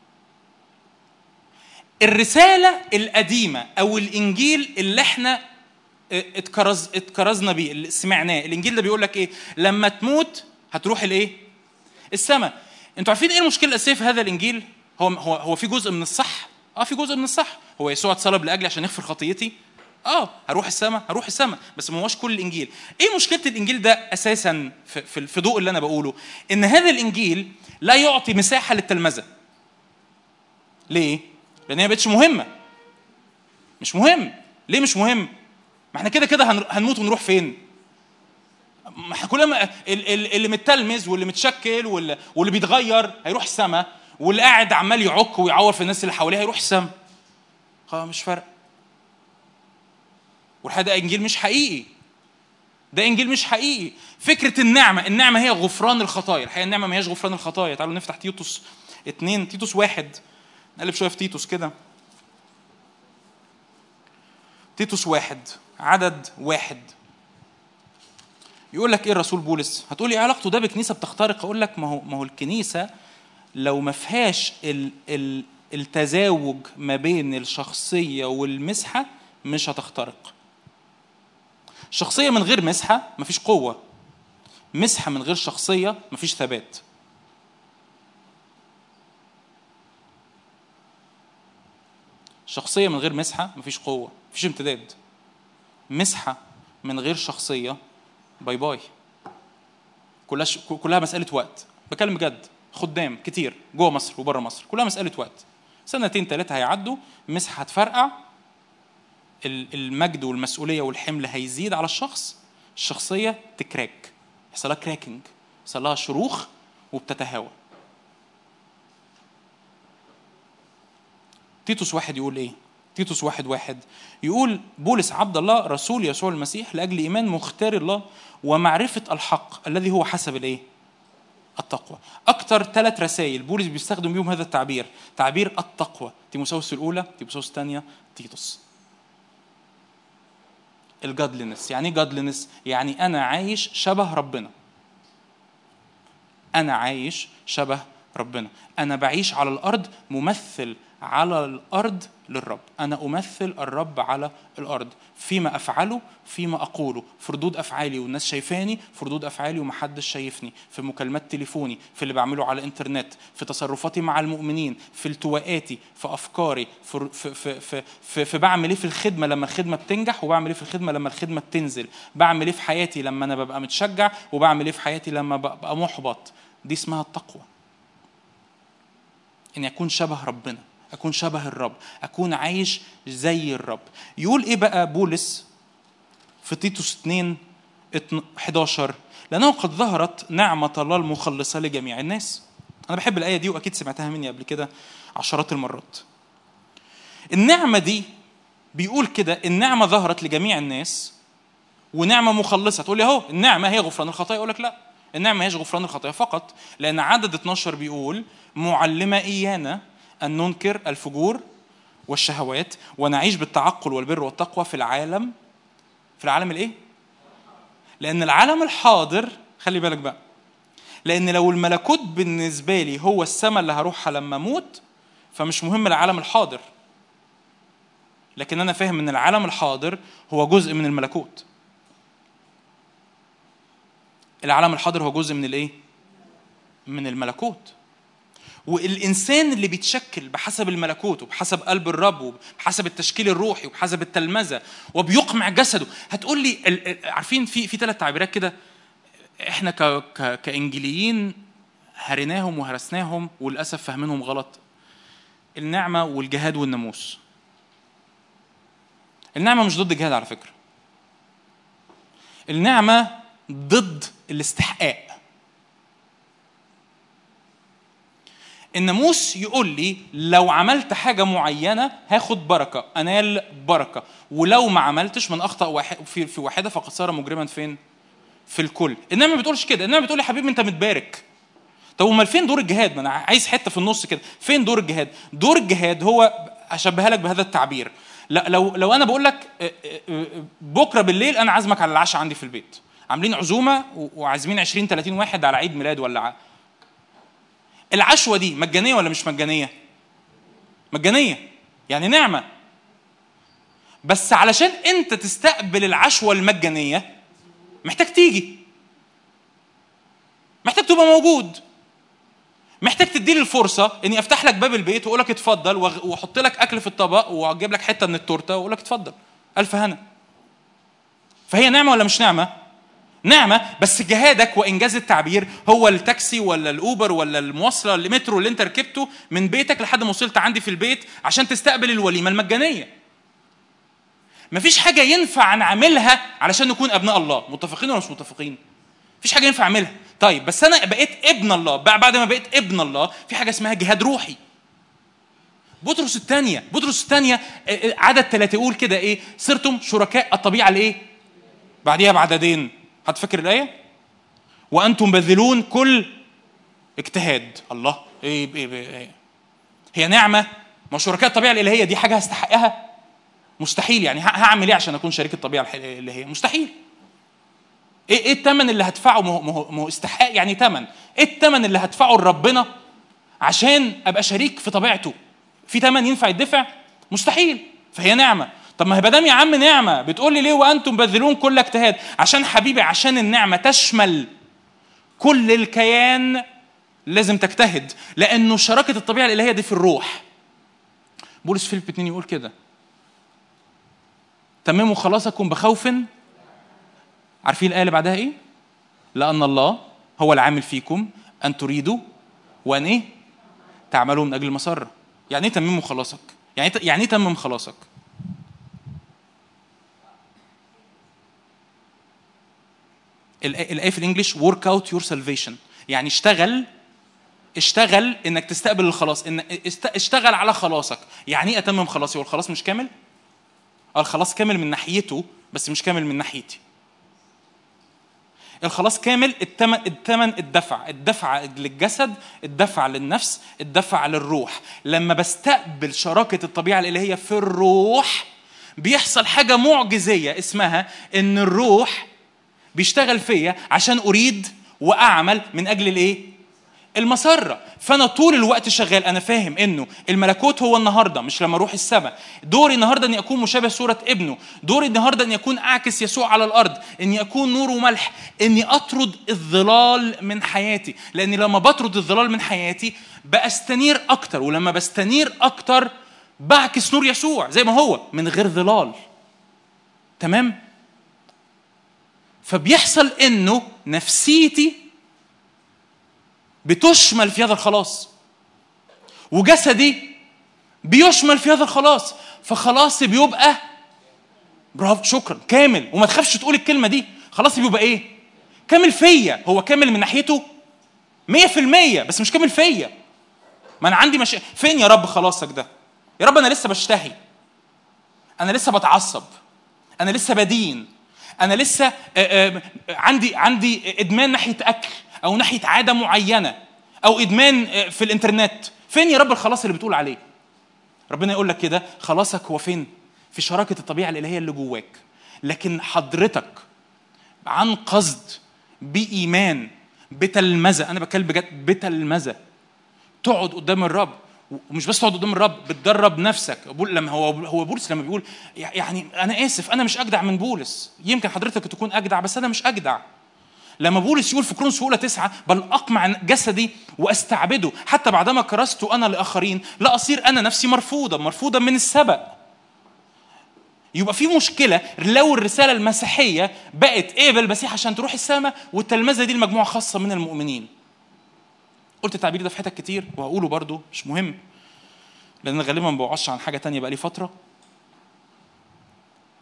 الرساله القديمه او الانجيل اللي احنا اتكرز اتكرزنا بيه اللي سمعناه الانجيل ده بيقول لك ايه لما تموت هتروح الايه السماء انتوا عارفين ايه المشكله الاساسيه في هذا الانجيل هو هو هو في جزء من الصح اه في جزء من الصح هو يسوع اتصلب لاجلي عشان يغفر خطيتي اه هروح السماء هروح السماء بس ما هوش كل الانجيل ايه مشكله الانجيل ده اساسا في في ضوء اللي انا بقوله ان هذا الانجيل لا يعطي مساحه للتلمذه ليه لان هي بقتش مهمه مش مهم ليه مش مهم ما احنا كده كده هنموت ونروح فين ما احنا كلنا اللي متلمذ واللي متشكل واللي, واللي بيتغير هيروح السماء واللي قاعد عمال يعك ويعور في الناس اللي حواليه هيروح السماء خلاص مش فارق والحقيقه ده انجيل مش حقيقي ده انجيل مش حقيقي فكره النعمه النعمه هي غفران الخطايا الحقيقه النعمه ما هياش غفران الخطايا تعالوا نفتح تيتوس اثنين تيتوس واحد نقلب شويه في تيتوس كده تيتوس واحد عدد واحد يقول لك ايه الرسول بولس هتقول لي ايه علاقته ده بكنيسه بتخترق اقول لك ما هو ما هو الكنيسه لو ما فيهاش ال ال التزاوج ما بين الشخصيه والمسحه مش هتخترق شخصيه من غير مسحه مفيش قوه مسحه من غير شخصيه مفيش ثبات شخصيه من غير مسحه مفيش قوه مفيش امتداد مسحه من غير شخصيه باي باي كلها ش... كلها مساله وقت بكلم بجد خدام كتير جوه مصر وبره مصر كلها مساله وقت سنتين ثلاثه هيعدوا مسحه هتفرقع المجد والمسؤوليه والحمل هيزيد على الشخص الشخصيه تكراك يحصل لها كراكنج يحصل لها شروخ وبتتهاوى تيتوس واحد يقول ايه تيتوس واحد واحد يقول بولس عبد الله رسول يسوع المسيح لأجل إيمان مختار الله ومعرفة الحق الذي هو حسب الإيه؟ التقوى أكثر ثلاث رسائل بولس بيستخدم بيهم هذا التعبير تعبير التقوى تيموساوس الأولى تيموساوس الثانية تيتوس الجادلنس يعني ايه جادلنس يعني انا عايش شبه ربنا انا عايش شبه ربنا انا بعيش على الارض ممثل على الارض للرب انا امثل الرب على الارض فيما افعله فيما اقوله في ردود افعالي والناس شايفاني في ردود افعالي ومحدش شايفني في مكالمات تليفوني في اللي بعمله على الانترنت في تصرفاتي مع المؤمنين في التواءاتي في افكاري في في في في, في, في بعمل ايه في الخدمه لما الخدمه بتنجح وبعمل ايه في الخدمه لما الخدمه بتنزل بعمل ايه في حياتي لما انا ببقى متشجع وبعمل ايه في حياتي لما ببقى محبط دي اسمها التقوى اني اكون شبه ربنا أكون شبه الرب أكون عايش زي الرب يقول إيه بقى بولس في تيتوس 2 11 لأنه قد ظهرت نعمة الله المخلصة لجميع الناس أنا بحب الآية دي وأكيد سمعتها مني قبل كده عشرات المرات النعمة دي بيقول كده النعمة ظهرت لجميع الناس ونعمة مخلصة تقول لي أهو النعمة هي غفران الخطايا أقول لك لا النعمة هي غفران الخطايا فقط لأن عدد 12 بيقول معلمة إيانا أن ننكر الفجور والشهوات ونعيش بالتعقل والبر والتقوى في العالم في العالم الايه؟ لأن العالم الحاضر خلي بالك بقى لأن لو الملكوت بالنسبة لي هو السماء اللي هروحها لما أموت فمش مهم العالم الحاضر لكن أنا فاهم إن العالم الحاضر هو جزء من الملكوت العالم الحاضر هو جزء من الإيه؟ من الملكوت والإنسان اللي بيتشكل بحسب الملكوت وبحسب قلب الرب وبحسب التشكيل الروحي وبحسب التلمذة وبيقمع جسده هتقول لي عارفين في في ثلاث تعبيرات كده احنا ك ك كإنجيليين هريناهم وهرسناهم وللأسف فاهمينهم غلط النعمة والجهاد والناموس النعمه مش ضد الجهاد على فكره النعمه ضد الاستحقاق الناموس يقول لي لو عملت حاجه معينه هاخد بركه انال بركه ولو ما عملتش من اخطا واحد في في واحده فقد صار مجرما فين في الكل انما ما بتقولش كده انما بتقول يا حبيبي انت متبارك طب امال فين دور الجهاد ما انا عايز حته في النص كده فين دور الجهاد دور الجهاد هو اشبهها لك بهذا التعبير لا لو لو انا بقول لك آه، آه، آه، بكره بالليل انا عازمك على العشاء عندي في البيت عاملين عزومه و- وعازمين 20 30 واحد على عيد ميلاد ولا ع- العشوه دي مجانيه ولا مش مجانيه مجانيه يعني نعمه بس علشان انت تستقبل العشوه المجانيه محتاج تيجي محتاج تبقى موجود محتاج تديلي الفرصه اني افتح لك باب البيت واقول لك اتفضل وأغ- واحط لك اكل في الطبق واجيب لك حته من التورته واقول لك اتفضل الف هنا فهي نعمه ولا مش نعمه نعمه بس جهادك وانجاز التعبير هو التاكسي ولا الاوبر ولا المواصله المترو اللي انت ركبته من بيتك لحد ما وصلت عندي في البيت عشان تستقبل الوليمه المجانيه مفيش حاجه ينفع نعملها علشان نكون ابناء الله متفقين ولا مش متفقين مفيش حاجه ينفع اعملها طيب بس انا بقيت ابن الله بع- بعد ما بقيت ابن الله في حاجه اسمها جهاد روحي بطرس الثانية بطرس الثانية عدد ثلاثة يقول كده ايه صرتم شركاء الطبيعة الايه بعديها بعددين حد فاكر الآية وأنتم باذلون كل اجتهاد الله ايه, إيه, إيه هي نعمة ما شركاء الطبيعة الإلهية دي حاجة هستحقها مستحيل يعني ه- هعمل ايه عشان اكون شريك الطبيعة الح- الإلهية مستحيل ايه ايه الثمن اللي هدفعه ما هو- ما هو ما هو استحقاق يعني ثمن ايه الثمن اللي هدفعه لربنا عشان ابقى شريك في طبيعته في ثمن ينفع يدفع مستحيل فهي نعمه طب ما هي بدام يا عم نعمه بتقول لي ليه وانتم باذلون كل اجتهاد عشان حبيبي عشان النعمه تشمل كل الكيان لازم تجتهد لانه شراكه الطبيعه الالهيه دي في الروح بولس فيليب 2 يقول كده تمموا خلاصكم بخوف عارفين الايه اللي بعدها ايه لان الله هو العامل فيكم ان تريدوا وان ايه تعملوا من اجل المسره يعني ايه تمموا خلاصك يعني إيه- يعني ايه تمم خلاصك الآية الآية في الانجليش work out your salvation يعني اشتغل اشتغل انك تستقبل الخلاص ان است- اشتغل على خلاصك يعني ايه اتمم خلاصي هو الخلاص مش كامل اه الخلاص كامل من ناحيته بس مش كامل من ناحيتي الخلاص كامل التمن التمن الدفع الدفع للجسد الدفع للنفس الدفع للروح لما بستقبل شراكة الطبيعة الإلهية في الروح بيحصل حاجة معجزية اسمها إن الروح بيشتغل فيا عشان أريد وأعمل من أجل الإيه؟ المسرة فأنا طول الوقت شغال أنا فاهم إنه الملكوت هو النهاردة مش لما أروح السماء دوري النهاردة إني أكون مشابه صورة ابنه دوري النهاردة إني أكون أعكس يسوع على الأرض إني أكون نور وملح إني أطرد الظلال من حياتي لأني لما بطرد الظلال من حياتي بستنير أكتر ولما بستنير أكتر بعكس نور يسوع زي ما هو من غير ظلال تمام فبيحصل انه نفسيتي بتشمل في هذا الخلاص وجسدي بيشمل في هذا الخلاص فخلاصي بيبقى برافو شكرا كامل وما تخافش تقول الكلمه دي خلاصي بيبقى ايه كامل فيا هو كامل من ناحيته 100% بس مش كامل فيا ما انا عندي مش... فين يا رب خلاصك ده يا رب انا لسه بشتهي انا لسه بتعصب انا لسه بدين انا لسه آه، آه، عندي عندي ادمان ناحيه اكل او ناحيه عاده معينه او ادمان آه، في الانترنت فين يا رب الخلاص اللي بتقول عليه ربنا يقول لك كده خلاصك هو فين في شراكه الطبيعه الالهيه اللي جواك لكن حضرتك عن قصد بايمان بتلمذه انا بتكلم بجد بتلمذه تقعد قدام الرب ومش بس تقعد قدام الرب بتدرب نفسك بقول لما هو هو بولس لما بيقول يعني انا اسف انا مش اجدع من بولس يمكن حضرتك تكون اجدع بس انا مش اجدع لما بولس يقول في كرونس اولى تسعة بل اقمع جسدي واستعبده حتى بعدما كرست انا لاخرين لا اصير انا نفسي مرفوضا مرفوضا من السبق يبقى في مشكلة لو الرسالة المسيحية بقت ايه بالمسيح عشان تروح السماء والتلمذة دي المجموعة خاصة من المؤمنين قلت التعبير ده في حتت كتير وهقوله برضو مش مهم لان غالبا ما بوعظش عن حاجه تانية بقالي فتره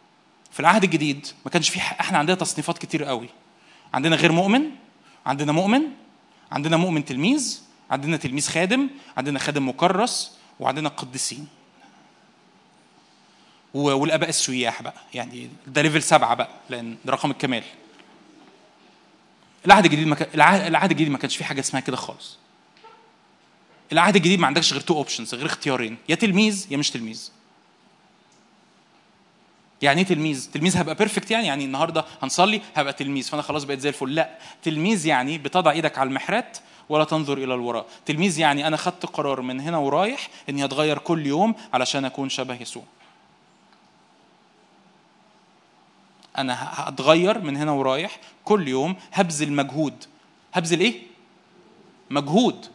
في العهد الجديد ما كانش في احنا عندنا تصنيفات كتير قوي عندنا غير مؤمن عندنا مؤمن عندنا مؤمن تلميذ عندنا تلميذ خادم عندنا خادم مكرس وعندنا قديسين والاباء السياح بقى يعني ده ليفل سبعه بقى لان ده رقم الكمال العهد الجديد ما كان العهد الجديد ما كانش فيه حاجه اسمها كده خالص العهد الجديد ما عندكش غير تو اوبشنز غير اختيارين يا تلميذ يا مش تلميذ يعني ايه تلميذ؟ تلميذ هبقى بيرفكت يعني يعني النهارده هنصلي هبقى تلميذ فانا خلاص بقيت زي الفل لا تلميذ يعني بتضع ايدك على المحرات ولا تنظر الى الوراء تلميذ يعني انا خدت قرار من هنا ورايح اني اتغير كل يوم علشان اكون شبه يسوع انا هتغير من هنا ورايح كل يوم هبذل مجهود هبذل ايه مجهود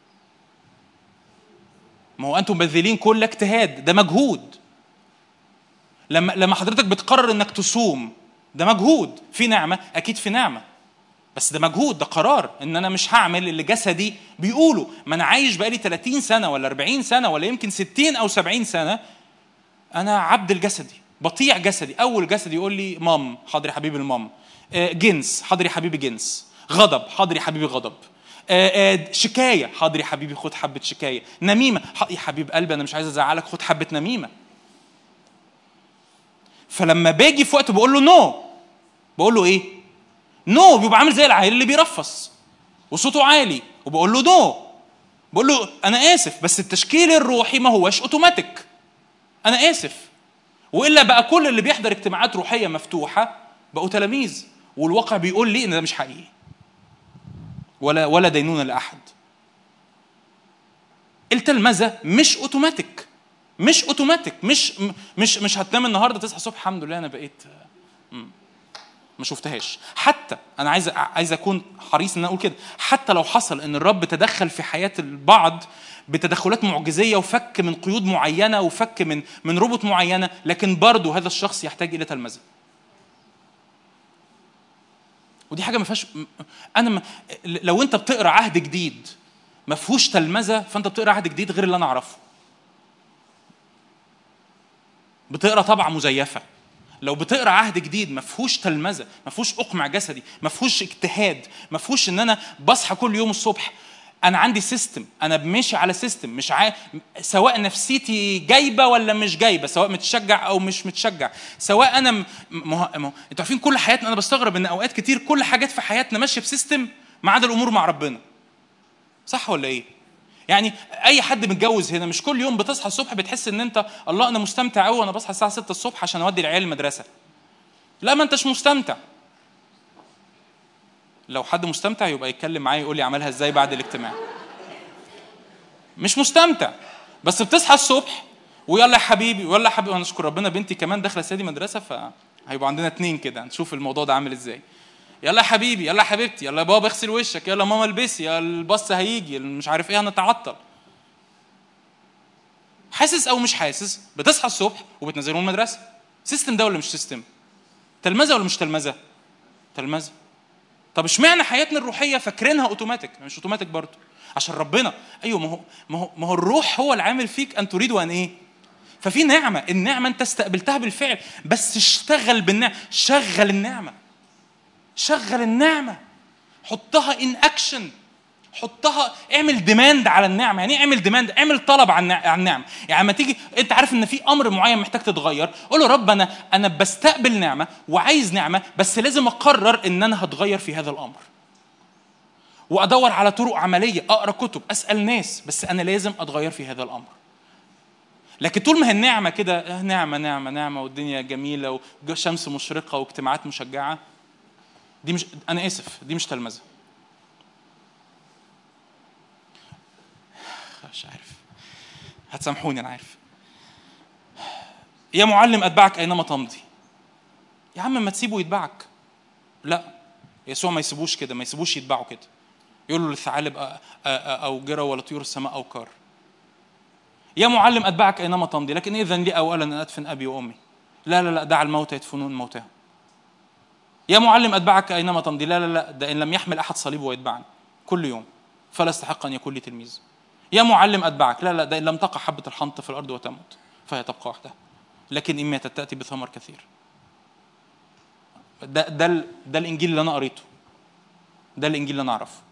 ما هو انتم مبذلين كل اجتهاد ده مجهود لما لما حضرتك بتقرر انك تصوم ده مجهود في نعمه اكيد في نعمه بس ده مجهود ده قرار ان انا مش هعمل اللي جسدي بيقوله ما انا عايش بقالي 30 سنه ولا 40 سنه ولا يمكن 60 او 70 سنه انا عبد الجسدي بطيع جسدي اول جسدي يقول لي مام حاضر يا حبيبي المام آه، جنس حاضر يا حبيبي جنس غضب حاضر يا حبيبي غضب آه، آه، شكايه حاضر يا حبيبي خد حبه شكايه نميمه يا حبيب قلبي انا مش عايز ازعلك خد حبه نميمه فلما باجي في وقت بقول له نو بقول له ايه نو بيبقى عامل زي العيل اللي بيرفص وصوته عالي وبقول له نو بقول له انا اسف بس التشكيل الروحي ما هوش اوتوماتيك انا اسف والا بقى كل اللي بيحضر اجتماعات روحيه مفتوحه بقوا تلاميذ والواقع بيقول لي ان ده مش حقيقي ولا ولا دينونه لاحد التلمذه مش اوتوماتيك مش اوتوماتيك مش مش مش هتنام النهارده تصحى الصبح الحمد لله انا بقيت ما شفتهاش حتى انا عايز عايز اكون حريص ان اقول كده حتى لو حصل ان الرب تدخل في حياه البعض بتدخلات معجزيه وفك من قيود معينه وفك من من ربط معينه لكن برضه هذا الشخص يحتاج الى تلمذه ودي حاجه ما فيهاش انا ما لو انت بتقرا عهد جديد ما فيهوش تلمذه فانت بتقرا عهد جديد غير اللي انا اعرفه بتقرا طبعه مزيفه لو بتقرا عهد جديد ما فيهوش تلمذه ما فيهوش اقمع جسدي ما فيهوش اجتهاد ما فيهوش ان انا بصحى كل يوم الصبح انا عندي سيستم انا ماشي على سيستم مش عا... سواء نفسيتي جايبه ولا مش جايبه سواء متشجع او مش متشجع سواء انا م... م... م... انتوا عارفين كل حياتنا انا بستغرب ان اوقات كتير كل حاجات في حياتنا ماشيه بسيستم ما عدا الامور مع ربنا صح ولا ايه يعني اي حد متجوز هنا مش كل يوم بتصحى الصبح بتحس ان انت الله انا مستمتع قوي وانا بصحى الساعه 6 الصبح عشان اودي العيال المدرسه لا ما انتش مستمتع لو حد مستمتع يبقى يتكلم معايا يقول لي عملها ازاي بعد الاجتماع مش مستمتع بس بتصحى الصبح ويلا يا حبيبي ويلا يا حبيبي ونشكر ربنا بنتي كمان داخله سادي مدرسه فهيبقى عندنا اتنين كده نشوف الموضوع ده عامل ازاي يلا يا حبيبي يلا يا حبيبتي يلا يا بابا اغسل وشك يلا ماما البسي يا الباص هيجي مش عارف ايه هنتعطل حاسس او مش حاسس بتصحى الصبح وبتنزلهم المدرسه سيستم ده ولا مش سيستم تلمذه ولا مش تلمذه تلمذه طب اشمعنى حياتنا الروحيه فاكرينها اوتوماتيك مش اوتوماتيك برضه عشان ربنا ايوه ما هو ما هو ما هو الروح هو العامل فيك ان تريد ان ايه ففي نعمه النعمه انت استقبلتها بالفعل بس اشتغل بالنعمه شغل النعمه شغل النعمه حطها ان اكشن حطها اعمل ديماند على النعمه يعني ايه اعمل ديماند اعمل طلب عن النعمه يعني لما تيجي انت عارف ان في امر معين محتاج تتغير قول له رب انا انا بستقبل نعمه وعايز نعمه بس لازم اقرر ان انا هتغير في هذا الامر وادور على طرق عمليه اقرا كتب اسال ناس بس انا لازم اتغير في هذا الامر لكن طول ما هي النعمه كده آه، نعمه نعمه نعمه والدنيا جميله وشمس مشرقه واجتماعات مشجعه دي مش انا اسف دي مش تلمذه مش عارف هتسامحوني انا عارف يا معلم اتبعك اينما تمضي يا عم ما تسيبه يتبعك لا يسوع ما يسيبوش كده ما يسيبوش يتبعوا كده يقول له للثعالب او جرى ولا طيور السماء او كار يا معلم اتبعك اينما تمضي لكن اذا لي اولا ان ادفن ابي وامي لا لا لا دع الموتى يدفنون موتاهم يا معلم اتبعك اينما تمضي لا لا لا ده ان لم يحمل احد صليبه ويتبعني كل يوم فلا استحق ان يكون لي تلميذ يا معلم اتبعك لا لا ده ان لم تقع حبه الحنط في الارض وتموت فهي تبقى وحدها لكن ان ماتت تاتي بثمر كثير ده ده ال- ده الانجيل اللي انا قريته ده الانجيل اللي انا اعرفه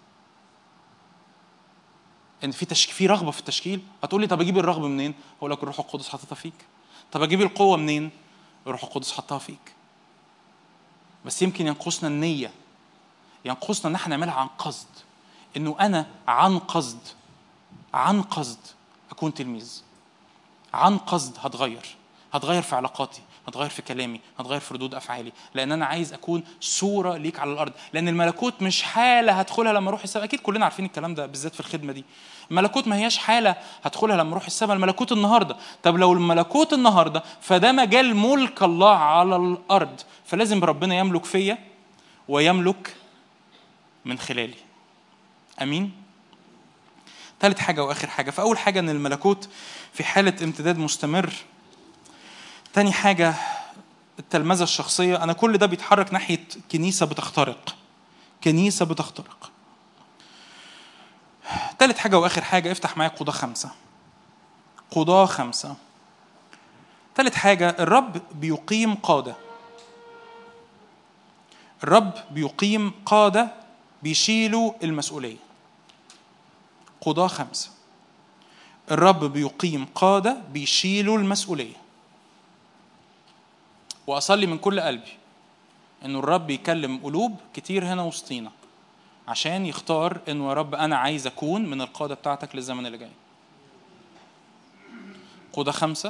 ان في تشك... في رغبه في التشكيل هتقول لي طب اجيب الرغبه منين هقول لك الروح القدس حاططها فيك طب اجيب القوه منين الروح القدس حطها فيك بس يمكن ينقصنا النيه ينقصنا ان احنا نعملها عن قصد انه انا عن قصد عن قصد اكون تلميذ عن قصد هتغير هتغير في علاقاتي هتغير في كلامي هتغير في ردود افعالي لان انا عايز اكون صوره ليك على الارض لان الملكوت مش حاله هدخلها لما اروح السماء اكيد كلنا عارفين الكلام ده بالذات في الخدمه دي الملكوت ما هياش حاله هدخلها لما اروح السماء الملكوت النهارده طب لو الملكوت النهارده فده مجال ملك الله على الارض فلازم ربنا يملك فيا ويملك من خلالي امين ثالث حاجة وآخر حاجة فأول حاجة إن الملكوت في حالة امتداد مستمر تاني حاجة التلمذة الشخصية أنا كل ده بيتحرك ناحية كنيسة بتخترق كنيسة بتخترق تالت حاجة وآخر حاجة افتح معايا قضاة خمسة قضاة خمسة تالت حاجة الرب بيقيم قادة الرب بيقيم قادة بيشيلوا المسؤولية قضاة خمسة الرب بيقيم قادة بيشيلوا المسؤولية وأصلي من كل قلبي إنه الرب يكلم قلوب كتير هنا وسطينا عشان يختار إنه يا رب أنا عايز أكون من القادة بتاعتك للزمن اللي جاي قضاة خمسة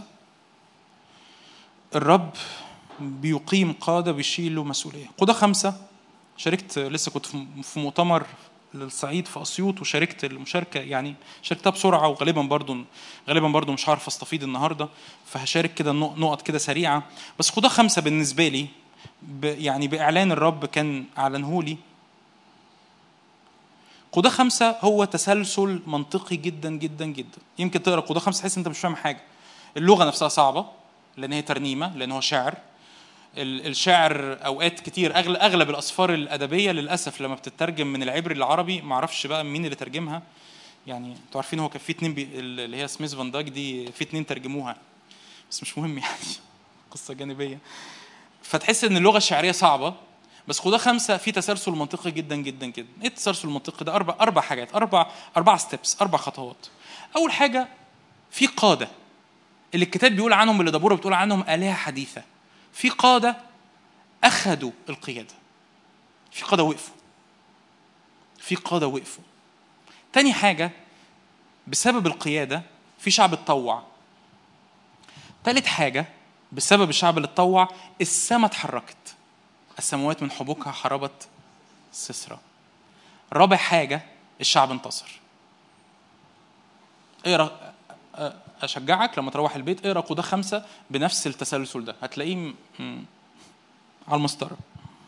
الرب بيقيم قادة بيشيلوا مسؤولية قضاة خمسة شاركت لسه كنت في- في مؤتمر للصعيد في اسيوط وشاركت المشاركه يعني شاركتها بسرعه وغالبا برضو غالبا برضو مش هعرف استفيد النهارده فهشارك كده نق- نقط كده سريعه بس خدها خمسه بالنسبه لي ب يعني باعلان الرب كان اعلنه لي قضاة خمسة هو تسلسل منطقي جدا جدا جدا يمكن تقرا قضاة خمسة تحس انت مش فاهم حاجة اللغة نفسها صعبة لأن هي ترنيمة لأن هو شعر ال- الشعر اوقات كتير اغلب اغلب الاسفار الادبيه للاسف لما بتترجم من العبري للعربي ما اعرفش بقى مين اللي ترجمها يعني انتوا عارفين هو كان في اتنين بي... اللي هي سميث فان داك دي في اتنين ترجموها بس مش مهم يعني قصه جانبيه فتحس ان اللغه الشعريه صعبه بس خدها خمسه في تسلسل منطقي جدا جدا جدا ايه التسلسل المنطقي ده اربع اربع حاجات اربع اربع ستيبس اربع خطوات اول حاجه في قاده اللي الكتاب بيقول عنهم اللي دبوره بتقول عنهم الهه حديثه في قاده اخذوا القياده في قاده وقفوا في قاده وقفوا تاني حاجه بسبب القياده في شعب اتطوع تالت حاجه بسبب الشعب اللي اتطوع السماء اتحركت السماوات من حبوكها حربت سسرة رابع حاجة الشعب انتصر اقرا اشجعك لما تروح البيت اقرا قضاة خمسة بنفس التسلسل ده هتلاقيه م- م- على المسطرة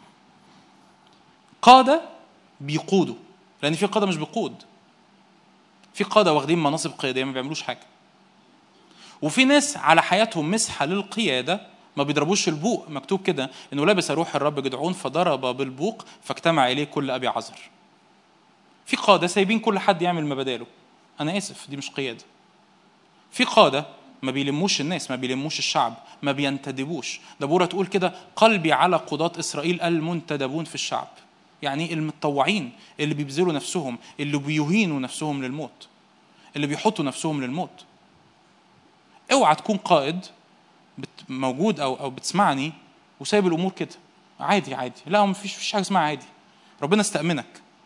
قادة بيقودوا لأن في قادة مش بيقود في قادة واخدين مناصب قيادية ما بيعملوش حاجة وفي ناس على حياتهم مسحة للقيادة ما بيضربوش البوق مكتوب كده انه لبس روح الرب جدعون فضرب بالبوق فاجتمع اليه كل ابي عذر في قاده سايبين كل حد يعمل ما بداله انا اسف دي مش قياده في قاده ما بيلموش الناس ما بيلموش الشعب ما بينتدبوش دبوره تقول كده قلبي على قضاة اسرائيل المنتدبون في الشعب يعني المتطوعين اللي بيبذلوا نفسهم اللي بيهينوا نفسهم للموت اللي بيحطوا نفسهم للموت اوعى تكون قائد بت- موجود او او بتسمعني وسايب الامور كده عادي عادي لا ما فيش فيش حاجه اسمها عادي ربنا استأمنك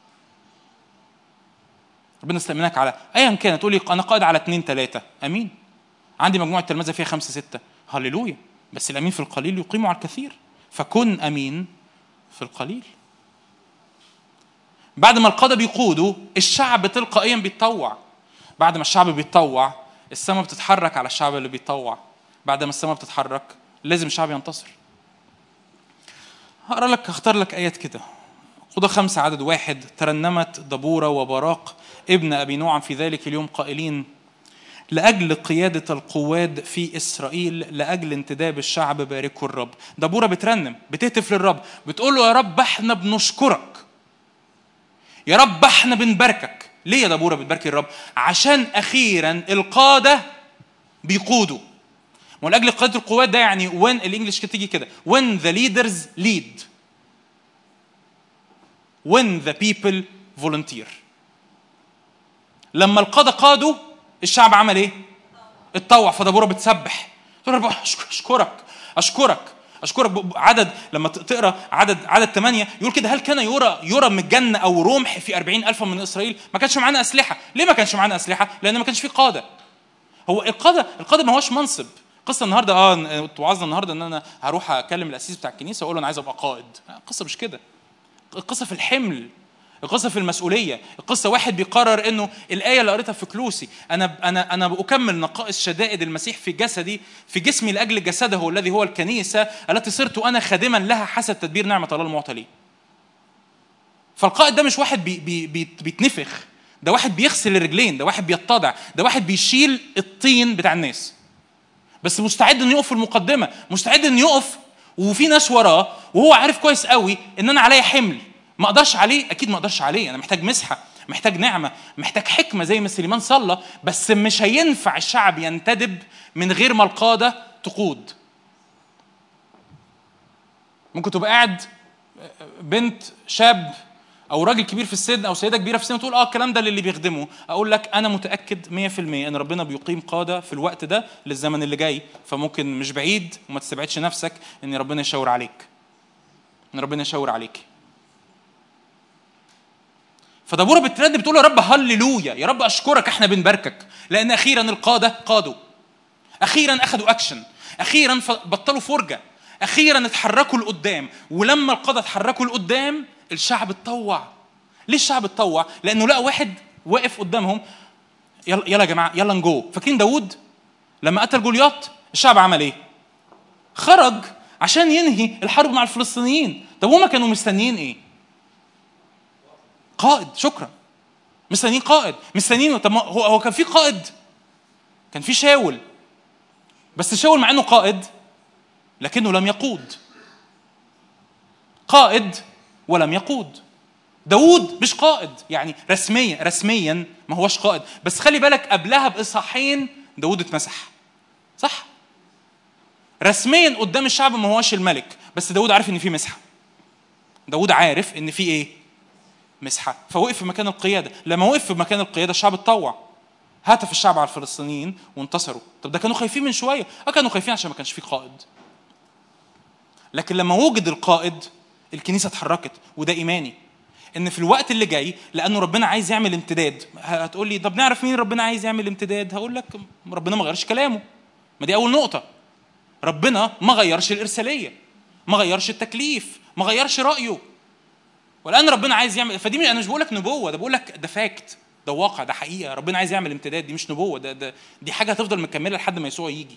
ربنا استأمنك على ايا كان تقول لي انا قائد على اثنين ثلاثه امين عندي مجموعه تلمذه فيها خمسه سته هللويا بس الامين في القليل يقيم على الكثير فكن امين في القليل بعد ما القاده بيقودوا الشعب تلقائيا بيتطوع بعد ما الشعب بيتطوع السماء بتتحرك على الشعب اللي بيتطوع بعد ما السماء بتتحرك لازم الشعب ينتصر هقرا لك هختار لك ايات كده خذ خمسة عدد واحد ترنمت دبورة وبراق ابن أبي نوعم في ذلك اليوم قائلين لأجل قيادة القواد في إسرائيل لأجل انتداب الشعب باركوا الرب دبورة بترنم بتهتف للرب بتقول له يا رب احنا بنشكرك يا رب احنا بنباركك ليه يا دبورة بتباركي الرب عشان أخيرا القادة بيقودوا ولاجل قياده القوات ده يعني when الانجليش كده تيجي كده when the leaders lead when the people volunteer لما القادة قادوا الشعب عمل ايه؟ اتطوع فدبورة بتسبح تقول رب اشكرك اشكرك اشكرك عدد لما تقرا عدد عدد ثمانية يقول كده هل كان يرى يرى من الجنه او رمح في أربعين ألف من اسرائيل ما كانش معانا اسلحه ليه ما كانش معانا اسلحه لان ما كانش في قاده هو القاده القاده ما هوش منصب قصه النهارده اه وعظنا النهارده ان انا هروح اكلم الاسيس بتاع الكنيسه واقول له انا عايز ابقى قائد القصه مش كده القصه في الحمل القصه في المسؤوليه القصه واحد بيقرر انه الايه اللي قريتها في كلوسي انا انا انا اكمل نقائص شدائد المسيح في جسدي في جسمي لاجل جسده الذي هو الكنيسه التي صرت انا خادما لها حسب تدبير نعمه الله المعطى لي فالقائد ده مش واحد بي بي بي بيتنفخ ده واحد بيغسل الرجلين ده واحد بيتضع ده واحد بيشيل الطين بتاع الناس بس مستعد انه يقف في المقدمه مستعد انه يقف وفي ناس وراه وهو عارف كويس قوي ان انا عليا حمل ما اقدرش عليه اكيد ما اقدرش عليه انا محتاج مسحه محتاج نعمه محتاج حكمه زي ما سليمان صلى بس مش هينفع الشعب ينتدب من غير ما القاده تقود ممكن تبقى قاعد بنت شاب او راجل كبير في السن او سيده كبيره في السن تقول اه الكلام ده للي بيخدمه اقول لك انا متاكد 100% ان ربنا بيقيم قاده في الوقت ده للزمن اللي جاي فممكن مش بعيد وما تستبعدش نفسك ان ربنا يشاور عليك ان ربنا يشاور عليك فدبوره بترد بتقول يا رب هللويا يا رب اشكرك احنا بنباركك لان اخيرا القاده قادوا اخيرا اخذوا اكشن اخيرا بطلوا فرجه اخيرا اتحركوا لقدام ولما القاده اتحركوا لقدام الشعب اتطوع ليه الشعب اتطوع لانه لقى واحد واقف قدامهم يلا يلا يا جماعه يلا نجو فاكرين داوود لما قتل جولياط الشعب عمل ايه خرج عشان ينهي الحرب مع الفلسطينيين طب هما كانوا مستنيين ايه قائد شكرا مستنيين قائد مستنيين طب هو هو كان في قائد كان في شاول بس شاول مع انه قائد لكنه لم يقود قائد ولم يقود داوود مش قائد يعني رسميا رسميا ما هوش قائد بس خلي بالك قبلها باصحاحين داوود اتمسح صح رسميا قدام الشعب ما هوش الملك بس داوود عارف ان في مسحه داوود عارف ان في ايه مسحه فوقف في مكان القياده لما وقف في مكان القياده الشعب اتطوع هتف الشعب على الفلسطينيين وانتصروا طب ده كانوا خايفين من شويه اه كانوا خايفين عشان ما كانش في قائد لكن لما وجد القائد الكنيسه اتحركت وده ايماني ان في الوقت اللي جاي لانه ربنا عايز يعمل امتداد هتقول لي طب نعرف مين ربنا عايز يعمل امتداد هقول لك ربنا ما غيرش كلامه ما دي اول نقطه ربنا ما غيرش الارساليه ما غيرش التكليف ما غيرش رايه والان ربنا عايز يعمل فدي انا مش بقول لك نبوه ده بقول لك ده فاكت ده واقع ده حقيقه ربنا عايز يعمل امتداد دي مش نبوه ده, ده دي حاجه هتفضل مكمله لحد ما يسوع يجي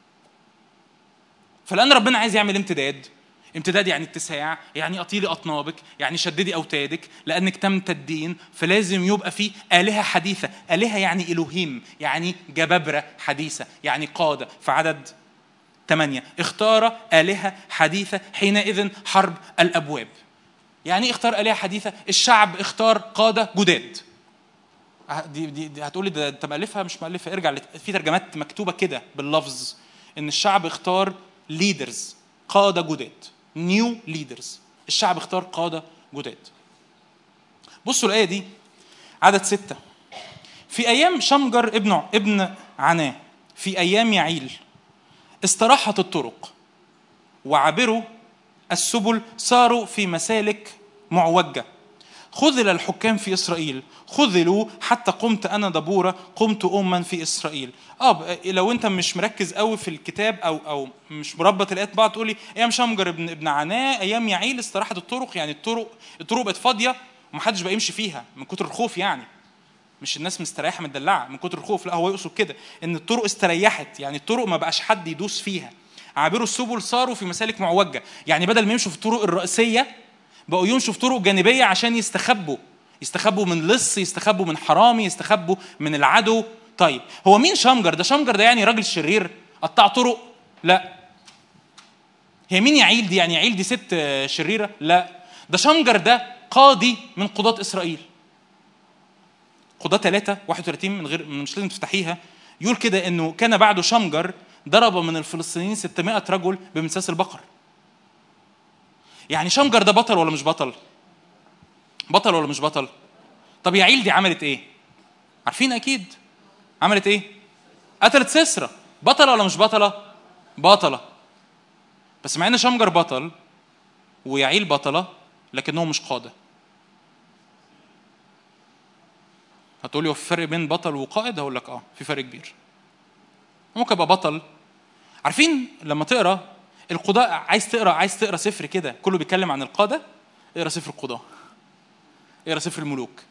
فالان ربنا عايز يعمل امتداد امتداد يعني اتساع يعني اطيلي اطنابك يعني شددي اوتادك لانك تمتدين فلازم يبقى في الهه حديثه الهه يعني الوهيم يعني جبابره حديثه يعني قاده في عدد ثمانية اختار آلهة حديثة حينئذ حرب الأبواب يعني ايه اختار آلهة حديثة الشعب اختار قادة جداد دي, دي, دي هتقولي ده انت مألفها مش مألفها ارجع في ترجمات مكتوبة كده باللفظ ان الشعب اختار ليدرز قادة جداد نيو ليدرز الشعب اختار قادة جداد بصوا الآية دي عدد ستة في أيام شمجر ابن ابن عناه في أيام يعيل استراحت الطرق وعبروا السبل ساروا في مسالك معوجة خذل الحكام في إسرائيل خذلوا حتى قمت أنا دبورة قمت أما في إسرائيل اه لو انت مش مركز قوي في الكتاب او او مش مربط الايات بعض تقول لي ايام شمجر ابن ابن عناه ايام يعيل استراحت الطرق يعني الطرق الطرق بقت فاضيه ومحدش بقى يمشي فيها من كتر الخوف يعني مش الناس مستريحه متدلعه من كتر الخوف لا هو يقصد كده ان الطرق استريحت يعني الطرق ما بقاش حد يدوس فيها عابروا السبل صاروا في مسالك معوجه يعني بدل ما يمشوا في الطرق الرئيسيه بقوا يمشوا في طرق جانبيه عشان يستخبوا يستخبوا من لص يستخبوا من حرامي يستخبوا من العدو طيب هو مين شمجر ده شمجر ده يعني راجل شرير قطع طرق لا هي مين يعيل دي يعني يعيل دي ست شريره لا ده شمجر ده قاضي من قضاة إسرائيل قضاة ثلاثة 31 من غير مش لازم تفتحيها يقول كده انه كان بعد شمجر ضرب من الفلسطينيين 600 رجل بمساس البقر يعني شمجر ده بطل ولا مش بطل بطل ولا مش بطل طب يعيل دي عملت ايه عارفين اكيد عملت ايه قتلت سسرة بطلة ولا مش بطلة بطلة بس مع ان شمجر بطل ويعيل بطلة لكنهم مش قادة هتقولي هو في فرق بين بطل وقائد هقول لك اه في فرق كبير ممكن ابقى بطل عارفين لما تقرا القضاء عايز تقرا عايز تقرا سفر كده كله بيتكلم عن القاده اقرا سفر القضاء اقرا سفر الملوك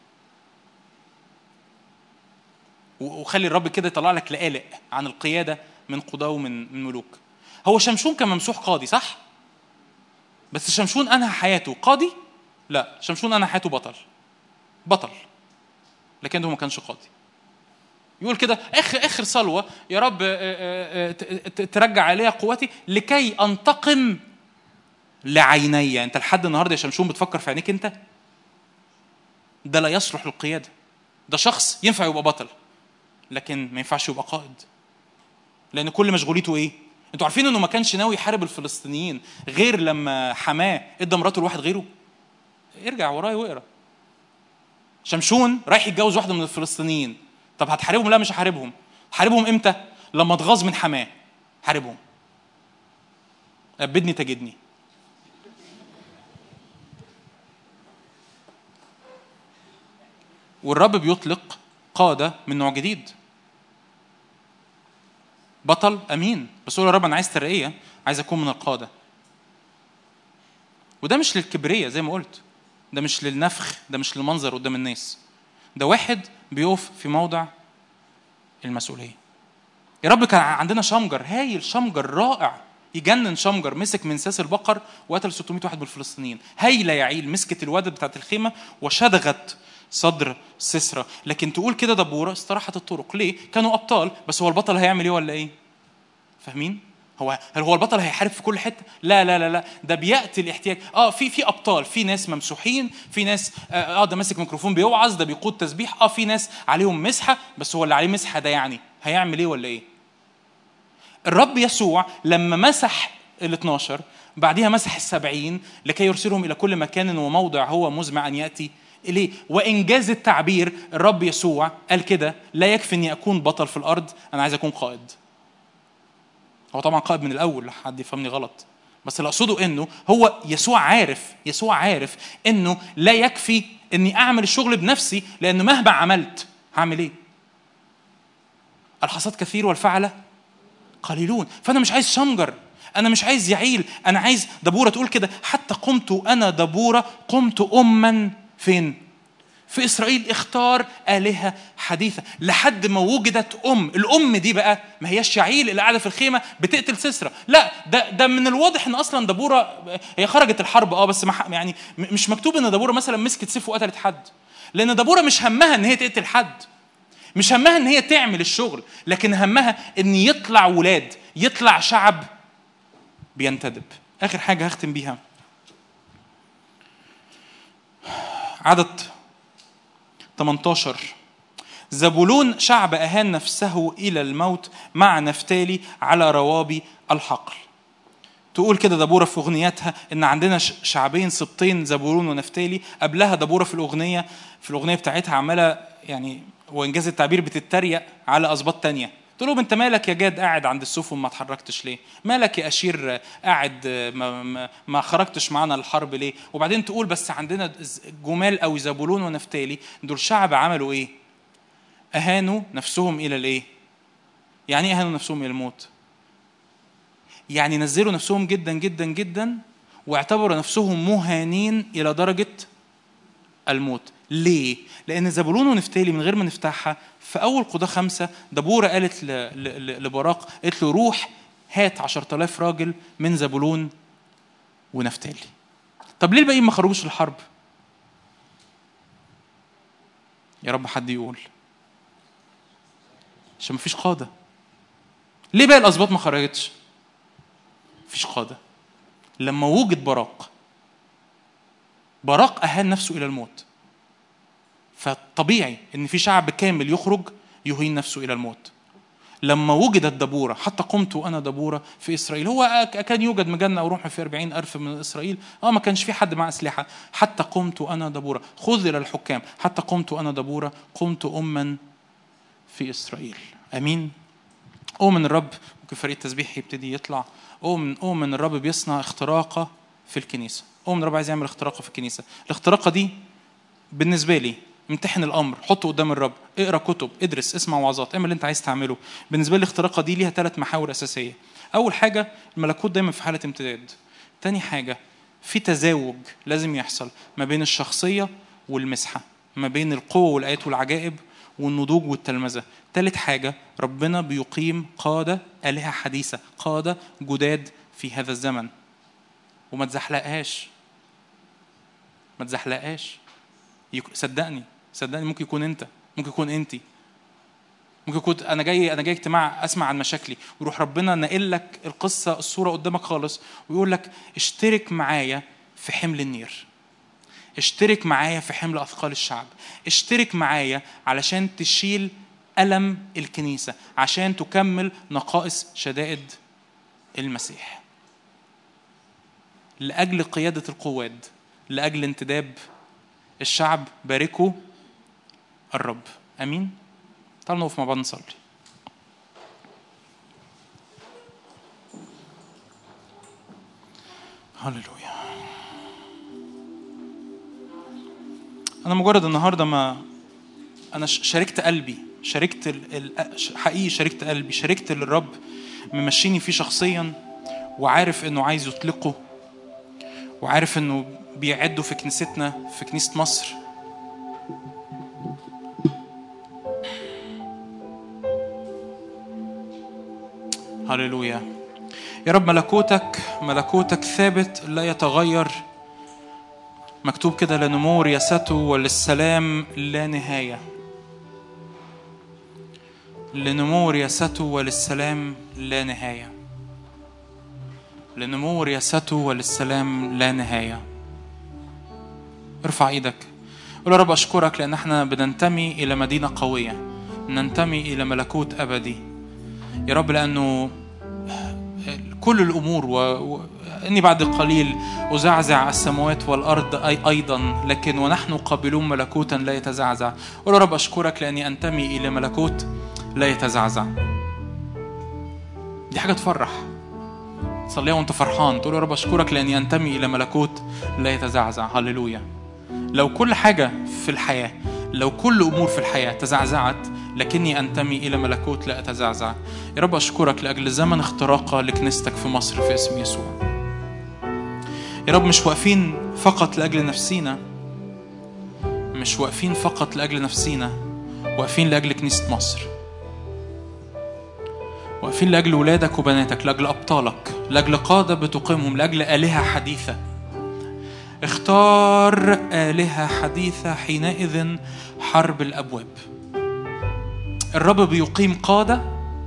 وخلي الرب كده يطلع لك لقالق عن القياده من قضاه ومن من ملوك هو شمشون كان ممسوح قاضي صح بس شمشون انهى حياته قاضي لا شمشون انهى حياته بطل بطل لكنه ما كانش قاضي يقول كده اخر اخر صلوه يا رب آه، آه، آه، ترجع عليها قوتي لكي انتقم لعيني انت لحد النهارده يا شمشون بتفكر في عينيك انت ده لا يصلح للقياده ده شخص ينفع يبقى بطل لكن ما ينفعش يبقى قائد لان كل مشغوليته ايه انتوا عارفين انه ما كانش ناوي يحارب الفلسطينيين غير لما حماه ادى مراته لواحد غيره ارجع ورايا واقرا شمشون رايح يتجوز واحده من الفلسطينيين طب هتحاربهم لا مش هحاربهم هحاربهم امتى لما اتغاظ من حماه حاربهم أبدني تجدني والرب بيطلق قادة من نوع جديد بطل أمين بس يقول يا رب أنا عايز ترقية عايز أكون من القادة وده مش للكبرية زي ما قلت ده مش للنفخ ده مش للمنظر قدام الناس ده واحد بيقف في موضع المسؤوليه يا رب كان عندنا شمجر هايل شمجر رائع يجنن شمجر مسك من ساس البقر وقتل 600 واحد من الفلسطينيين هايله يعيل مسكت الودد بتاعت الخيمه وشدغت صدر سسرة لكن تقول كده دبورة استراحت الطرق ليه كانوا أبطال بس هو البطل هيعمل إيه ولا إيه فاهمين هو هل هو البطل هيحارب في كل حته؟ لا لا لا لا ده بياتي الاحتياج اه في في ابطال في ناس ممسوحين في ناس اه, آه ده ماسك ميكروفون بيوعظ ده بيقود تسبيح اه في ناس عليهم مسحه بس هو اللي عليه مسحه ده يعني هيعمل ايه ولا ايه؟ الرب يسوع لما مسح ال 12 بعدها مسح السبعين لكي يرسلهم إلى كل مكان وموضع هو مزمع أن يأتي إليه وإنجاز التعبير الرب يسوع قال كده لا يكفي أني أكون بطل في الأرض أنا عايز أكون قائد هو طبعا قائد من الاول حد يفهمني غلط بس اللي اقصده انه هو يسوع عارف يسوع عارف انه لا يكفي اني اعمل الشغل بنفسي لانه مهما عملت هعمل ايه الحصاد كثير والفعله قليلون فانا مش عايز شمجر انا مش عايز يعيل انا عايز دبوره تقول كده حتى قمت انا دبوره قمت اما فين في إسرائيل اختار آلهة حديثة لحد ما وجدت أم الأم دي بقى ما هياش شعيل اللي قاعدة في الخيمة بتقتل سسرة لا ده ده من الواضح إن أصلا دبورة هي خرجت الحرب أه بس يعني مش مكتوب إن دبورة مثلا مسكت سيف وقتلت حد لأن دبورة مش همها إن هي تقتل حد مش همها إن هي تعمل الشغل لكن همها إن يطلع ولاد يطلع شعب بينتدب آخر حاجة هختم بيها عدد 18 زبولون شعب أهان نفسه إلى الموت مع نفتالي على روابي الحقل تقول كده دبورة في أغنيتها إن عندنا شعبين سبطين زبولون ونفتالي قبلها دبورة في الأغنية في الأغنية بتاعتها عمالة يعني وإنجاز التعبير بتتريق على أسباط تانية قلت لهم انت مالك يا جاد قاعد عند السفن ما اتحركتش ليه؟ مالك يا اشير قاعد ما, ما, ما خرجتش معانا الحرب ليه؟ وبعدين تقول بس عندنا جمال او زبولون ونفتالي دول شعب عملوا ايه؟ اهانوا نفسهم الى الايه؟ يعني ايه اهانوا نفسهم الى الموت؟ يعني نزلوا نفسهم جدا جدا جدا واعتبروا نفسهم مهانين الى درجه الموت ليه؟ لأن زبولون ونفتالي من غير ما نفتحها في أول قضاء خمسة دبورة قالت لبراق قالت له روح هات عشرة آلاف راجل من زبولون ونفتالي طب ليه الباقيين ما خرجوش الحرب؟ يا رب حد يقول عشان مفيش قادة ليه باقي الأسباط ما خرجتش؟ مفيش قادة لما وجد براق براق أهان نفسه إلى الموت فطبيعي ان في شعب كامل يخرج يهين نفسه الى الموت لما وجدت دبورة حتى قمت وأنا دبورة في إسرائيل هو كان يوجد مجنة أو روح في أربعين ألف من إسرائيل آه ما كانش في حد مع أسلحة حتى قمت وأنا دبورة خذ إلى الحكام حتى قمت وأنا دبورة قمت أما في إسرائيل أمين أؤمن الرب ممكن فريق التسبيح يبتدي يطلع أؤمن أؤمن الرب بيصنع اختراقة في الكنيسة أؤمن الرب عايز يعمل اختراقة في الكنيسة الاختراقة دي بالنسبة لي امتحن الامر حطه قدام الرب اقرا كتب ادرس اسمع وعظات اعمل اللي انت عايز تعمله بالنسبه لي الاختراقه دي ليها ثلاث محاور اساسيه اول حاجه الملكوت دايما في حاله امتداد تاني حاجه في تزاوج لازم يحصل ما بين الشخصيه والمسحه ما بين القوه والايات والعجائب والنضوج والتلمذه ثالث حاجه ربنا بيقيم قاده الهه حديثه قاده جداد في هذا الزمن وما تزحلقهاش ما تزحلقهاش صدقني صدقني ممكن يكون انت ممكن يكون انت ممكن يكون انا جاي انا جاي اجتماع اسمع عن مشاكلي ويروح ربنا ناقل لك القصه الصوره قدامك خالص ويقول لك اشترك معايا في حمل النير اشترك معايا في حمل اثقال الشعب اشترك معايا علشان تشيل الم الكنيسه عشان تكمل نقائص شدائد المسيح لاجل قياده القواد لاجل انتداب الشعب باركوا الرب امين تعالوا نقف مع بعض نصلي هللويا انا مجرد النهارده ما انا شاركت قلبي شاركت ال... حقيقي شاركت قلبي شاركت للرب ممشيني فيه شخصيا وعارف انه عايز يطلقه وعارف انه بيعدوا في كنيستنا في كنيسه مصر هللويا يا رب ملكوتك ملكوتك ثابت لا يتغير مكتوب كده لنمو رياسته وللسلام لا نهاية لنمو رياسته وللسلام لا نهاية لنمو رياسته وللسلام لا نهاية ارفع ايدك قول يا رب اشكرك لان احنا بننتمي الى مدينة قوية ننتمي الى ملكوت ابدي يا رب لانه كل الامور و... و... اني بعد قليل ازعزع السماوات والارض أي ايضا لكن ونحن قابلون ملكوتا لا يتزعزع قول يا رب اشكرك لاني انتمي الى ملكوت لا يتزعزع دي حاجه تفرح صليها وانت فرحان تقول يا رب اشكرك لاني انتمي الى ملكوت لا يتزعزع هللويا لو كل حاجه في الحياه لو كل امور في الحياه تزعزعت لكني انتمي الى ملكوت لا اتزعزع يا رب اشكرك لاجل زمن اختراقه لكنيستك في مصر في اسم يسوع يا رب مش واقفين فقط لاجل نفسينا مش واقفين فقط لاجل نفسينا واقفين لاجل كنيسه مصر واقفين لاجل ولادك وبناتك لاجل ابطالك لاجل قاده بتقيمهم لاجل الهه حديثه اختار الهه حديثه حينئذ حرب الابواب الرب بيقيم قاده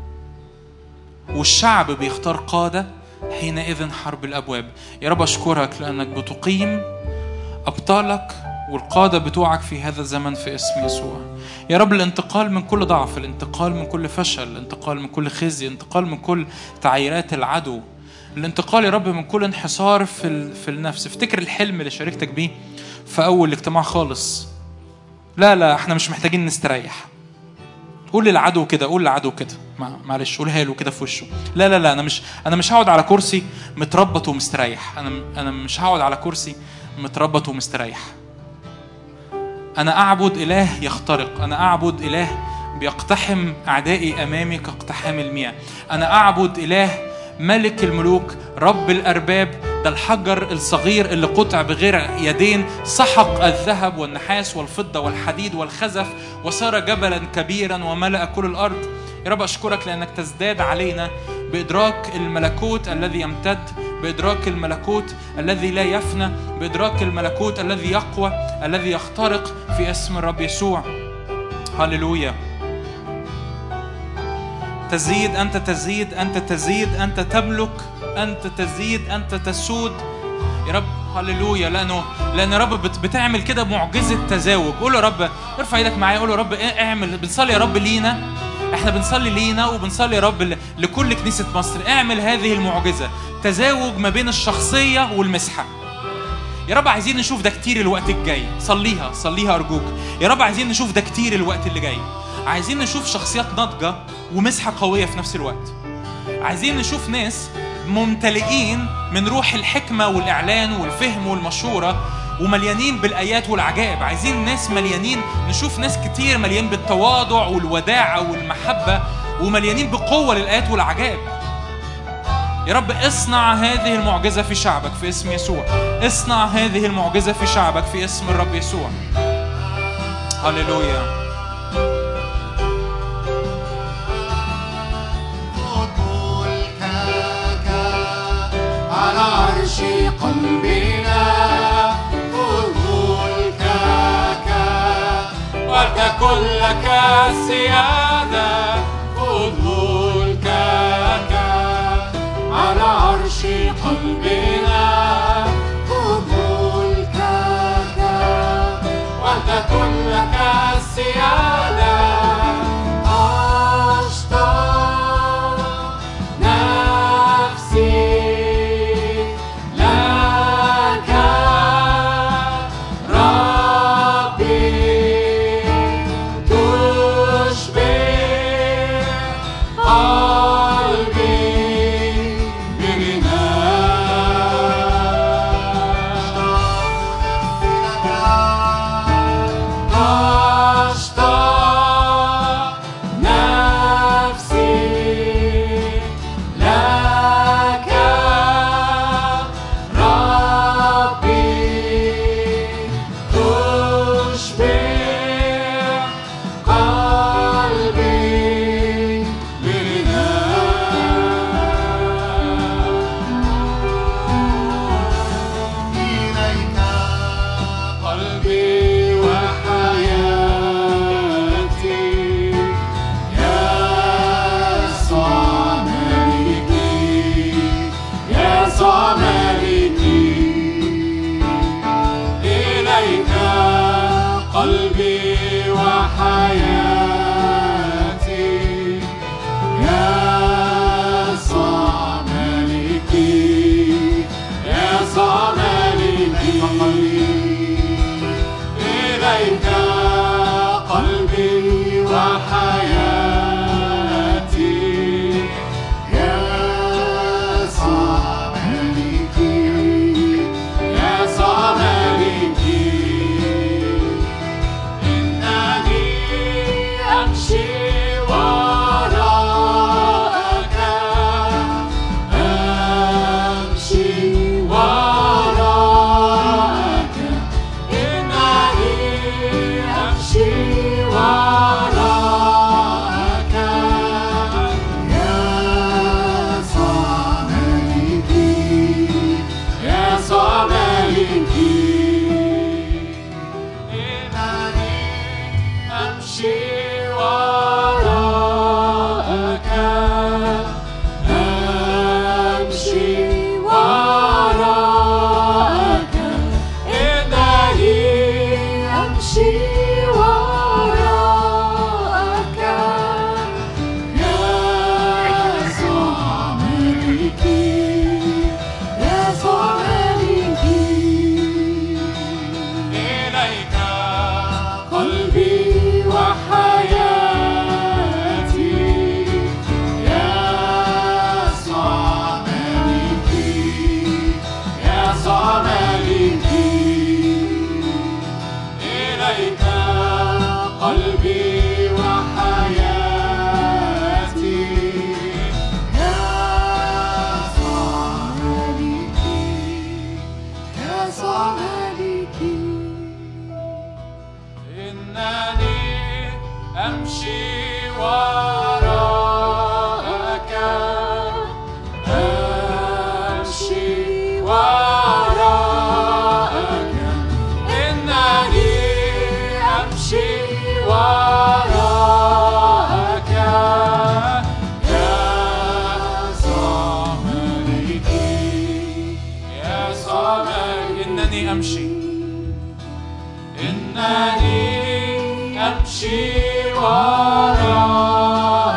والشعب بيختار قاده حينئذ حرب الابواب يا رب اشكرك لانك بتقيم ابطالك والقاده بتوعك في هذا الزمن في اسم يسوع يا رب الانتقال من كل ضعف الانتقال من كل فشل الانتقال من كل خزي الانتقال من كل تعييرات العدو الانتقال يا رب من كل انحصار في في النفس افتكر الحلم اللي شاركتك بيه في اول الاجتماع خالص لا لا احنا مش محتاجين نستريح قول للعدو كده قول للعدو كده معلش قولها له كده في وشه لا لا لا انا مش انا مش هقعد على كرسي متربط ومستريح انا انا مش هقعد على كرسي متربط ومستريح انا اعبد اله يخترق انا اعبد اله بيقتحم اعدائي امامي كاقتحام المياه انا اعبد اله ملك الملوك رب الارباب ده الحجر الصغير اللي قطع بغير يدين سحق الذهب والنحاس والفضة والحديد والخزف وصار جبلا كبيرا وملأ كل الأرض يا رب أشكرك لأنك تزداد علينا بإدراك الملكوت الذي يمتد بإدراك الملكوت الذي لا يفنى بإدراك الملكوت الذي يقوى الذي يخترق في اسم الرب يسوع هللويا تزيد أنت تزيد أنت تزيد أنت تملك أنت تزيد أنت تسود يا رب هللويا لأنه لأن يا رب بتعمل كده معجزة تزاوج قول يا رب ارفع ايدك معايا قول يا رب اعمل بنصلي يا رب لينا احنا بنصلي لينا وبنصلي يا رب ل- لكل كنيسة مصر اعمل هذه المعجزة تزاوج ما بين الشخصية والمسحة يا رب عايزين نشوف ده كتير الوقت الجاي صليها صليها أرجوك يا رب عايزين نشوف ده كتير الوقت اللي جاي عايزين نشوف شخصيات ناضجة ومسحة قوية في نفس الوقت عايزين نشوف ناس ممتلئين من روح الحكمة والإعلان والفهم والمشورة ومليانين بالآيات والعجائب عايزين ناس مليانين نشوف ناس كتير مليان بالتواضع والوداعة والمحبة ومليانين بقوة للآيات والعجائب يا رب اصنع هذه المعجزة في شعبك في اسم يسوع اصنع هذه المعجزة في شعبك في اسم الرب يسوع هللويا ملكك على عرش قلبنا خذ ملكك ولتكن لك السيادة خذ ملكك على عرش قلبنا خذ ملكك ولتكن لك السيادة أشتاق نفسي لك ربي تشبه قلبي بغناء أشتاق نفسي لك ربي تشبه قلبي بغناء إليك قلبي وحياتي يسوع ملكي يسوع ملكي إليك قلبي وحياتي يسوع ملكي يسوع ملكي إليك قلبي وحياتي يسوع ملكي يسوع ملكي إنني أمشي وراءك أمشي وراءك إنني أمشي وراءك يسوع ملكي يسوع ملكي إنني أمشي وراءك أمشي وراءك إنني أمشي وراءك يسوع ملكي يسوع ملكي إليك قلبي وحياتي يسوع ملكي يسوع ملكي إليك قلبي وحياتي يسوع ملكي يسوع ملكي إنني أمشي وراءك أمشي وراءك إنني أمشي وراءك يسوع ملكي يسوع ملكي إنني أمشي إنني أمشي وراءك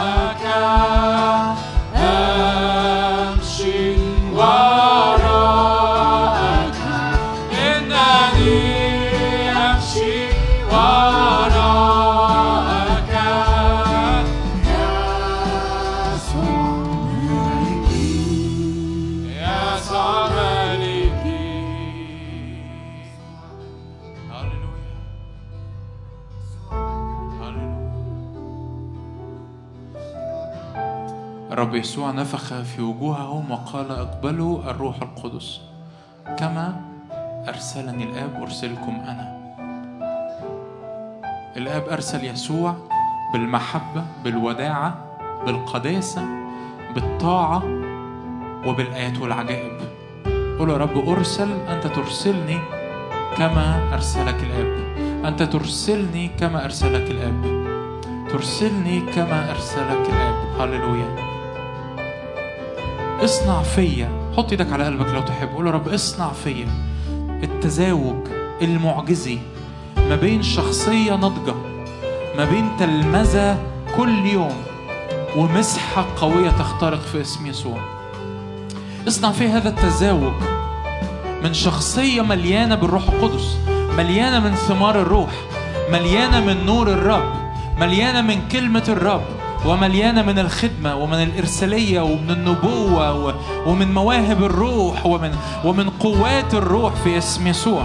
الرب يسوع نفخ في وجوههم وقال اقبلوا الروح القدس كما أرسلني الآب أرسلكم أنا الآب أرسل يسوع بالمحبة بالوداعة بالقداسة بالطاعة وبالآيات والعجائب قول يا رب أرسل أنت ترسلني كما أرسلك الآب أنت ترسلني كما أرسلك الآب ترسلني كما أرسلك الآب هللويا اصنع فيا حط ايدك على قلبك لو تحب قول يا رب اصنع فيا التزاوج المعجزي ما بين شخصية ناضجة ما بين تلمذة كل يوم ومسحة قوية تخترق في اسم يسوع اصنع في هذا التزاوج من شخصية مليانة بالروح القدس مليانة من ثمار الروح مليانة من نور الرب مليانة من كلمة الرب ومليانة من الخدمة ومن الإرسالية ومن النبوة و- ومن مواهب الروح ومن ومن قوات الروح في اسم يسوع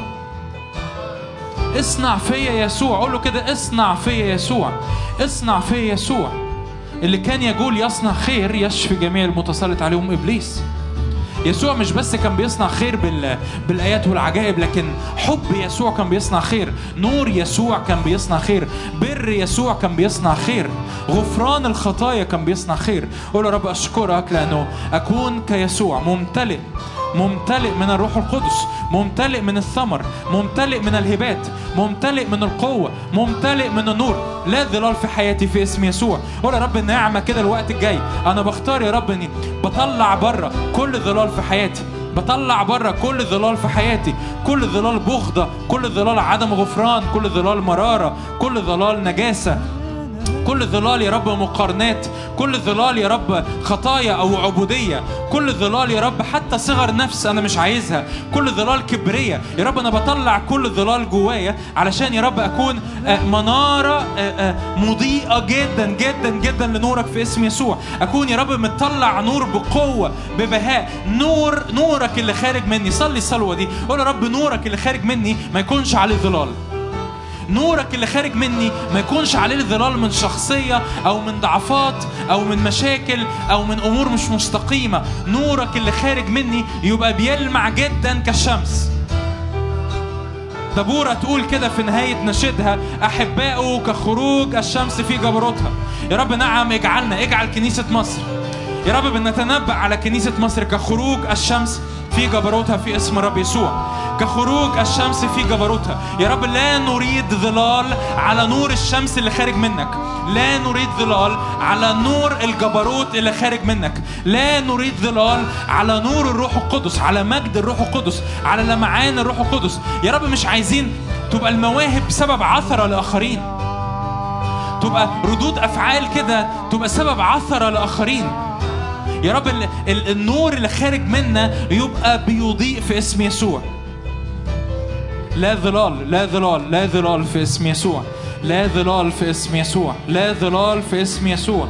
اصنع فيا يسوع قول له كده اصنع فيا يسوع اصنع فيا يسوع اللي كان يقول يصنع خير يشفي جميع المتسلط عليهم ابليس يسوع مش بس كان بيصنع خير بال... بالايات والعجائب لكن حب يسوع كان بيصنع خير نور يسوع كان بيصنع خير بر يسوع كان بيصنع خير غفران الخطايا كان بيصنع خير قول يا رب اشكرك لانه اكون كيسوع ممتلئ ممتلئ من الروح القدس ممتلئ من الثمر ممتلئ من الهبات ممتلئ من القوة ممتلئ من النور لا ظلال في حياتي في اسم يسوع قول يا رب النعمة كده الوقت الجاي أنا بختار يا رب إني بطلع بره كل ظلال في حياتي بطلع بره كل ظلال في حياتي كل ظلال بغضة كل ظلال عدم غفران كل ظلال مرارة كل ظلال نجاسة كل ظلال يا رب مقارنات كل ظلال يا رب خطايا او عبوديه كل ظلال يا رب حتى صغر نفس انا مش عايزها كل ظلال كبريه يا رب انا بطلع كل ظلال جوايا علشان يا رب اكون آه، مناره آه، آه، مضيئه جدا جدا جدا لنورك في اسم يسوع اكون يا رب مطلع نور بقوه ببهاء نور نورك اللي خارج مني صلي الصلوه دي قول يا رب نورك اللي خارج مني ما يكونش عليه ظلال نورك اللي خارج مني ما يكونش عليه ظلال من شخصية أو من ضعفات أو من مشاكل أو من أمور مش مستقيمة نورك اللي خارج مني يبقى بيلمع جدا كالشمس دبورة تقول كده في نهاية نشيدها أحباؤه كخروج الشمس في جبروتها يا رب نعم اجعلنا اجعل كنيسة مصر يا رب بنتنبأ على كنيسة مصر كخروج الشمس في جبروتها في اسم الرب يسوع كخروج الشمس في جبروتها يا رب لا نريد ظلال على نور الشمس اللي خارج منك لا نريد ظلال على نور الجبروت اللي خارج منك لا نريد ظلال على نور الروح القدس على مجد الروح القدس على لمعان الروح القدس يا رب مش عايزين تبقى المواهب سبب عثرة لآخرين تبقى ردود أفعال كده تبقى سبب عثرة لآخرين يا رب ال- ال- النور اللي خارج منا يبقى بيضيء في اسم يسوع لا ظلال لا ظلال لا ظلال في اسم يسوع لا ظلال في اسم يسوع لا ظلال في اسم يسوع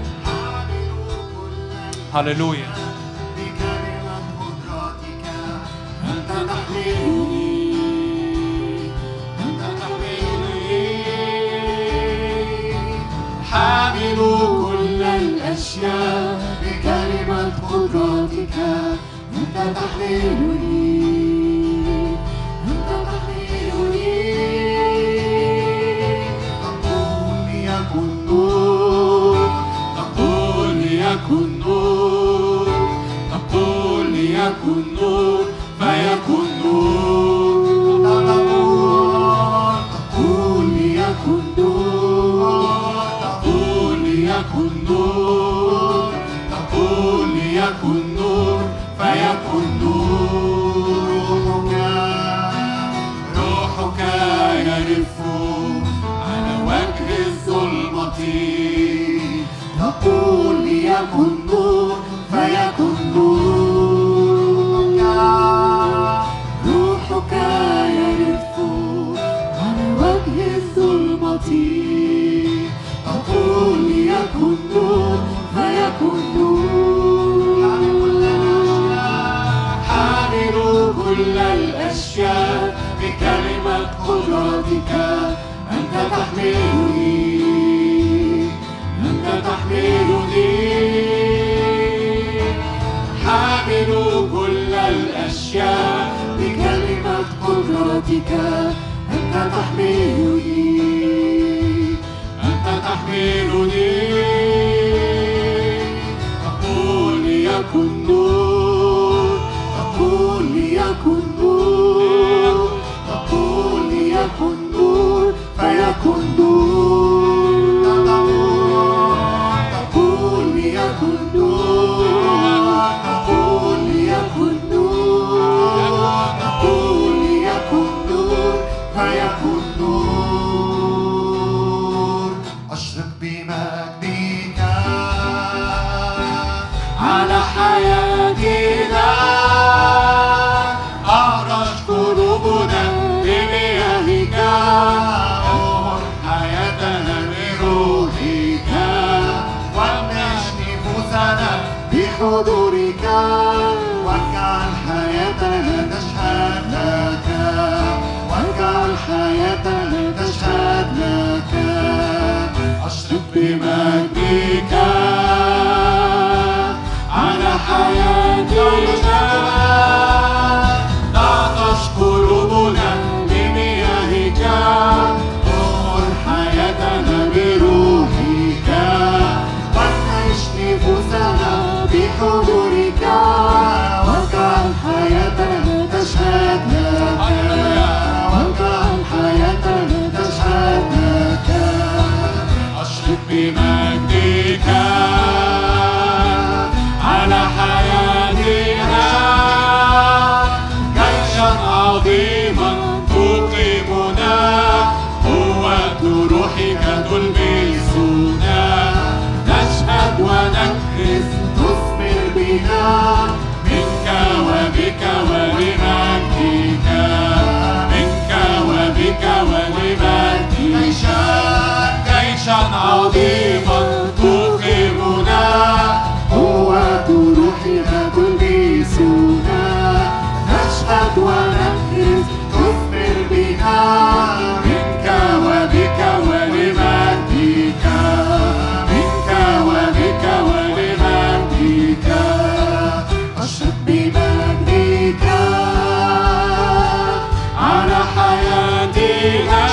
هللويا بكلمة قدرتك أنت تحملني أنت تحملني حامل كل الأشياء بكلمة قدرتك أنت تحملني أنت تحملني تقول ليكن نور تقول ليكن نور تقول ليكن نور فيكن نور تقول ليكن نور تقول ليكن نور تقول ليكن نور فيكن نور روحك يرف على وجه الظلمة تقول ليكن نور فيكن نور روحك يرف على وجه الظلمة تقول ليكن نور فيكن نور حامل كل الأشياء بكلمة قدرتك أنت تحملني أنت تحملني قدرتك أنت تحملني أنت تحملني تقول ليكن نور تقول ليكن نور تقول ليكن نور فيكن نور تقول ليكن نور تقول ليكن نور تقول ليكن نور فيكن نور أشرق بمجدك على حياتنا أعرج قلوبنا بمياهك أمر حياتنا بروحك وامنش نفوسنا بحضورك واجعل حياتنا تشهد لك واجعل حياتنا تشهد لك أشرق بمجدك على حياتنا تعطش قلوبنا بمياهك أمر حياتنا بروحك وانعش نفوسنا بحضورك واجعل حياتنا تشهد لك واجعل حياتنا تشهد لك أشرق بمجدك على حياتنا جيشا عظيما تقيمنا قوة روحك تلبسنا نشهد ونكرز تثمر بنا منك وبك ولمجدك منك وبك ولمجدك عيشا جيشا عظيما تقيمنا قوة روحك تلبسنا نشهد ونكرز تثمر بنا منك وبك ولمجدك منك وبك ولمجدك أشرق بمجدك على حياتنا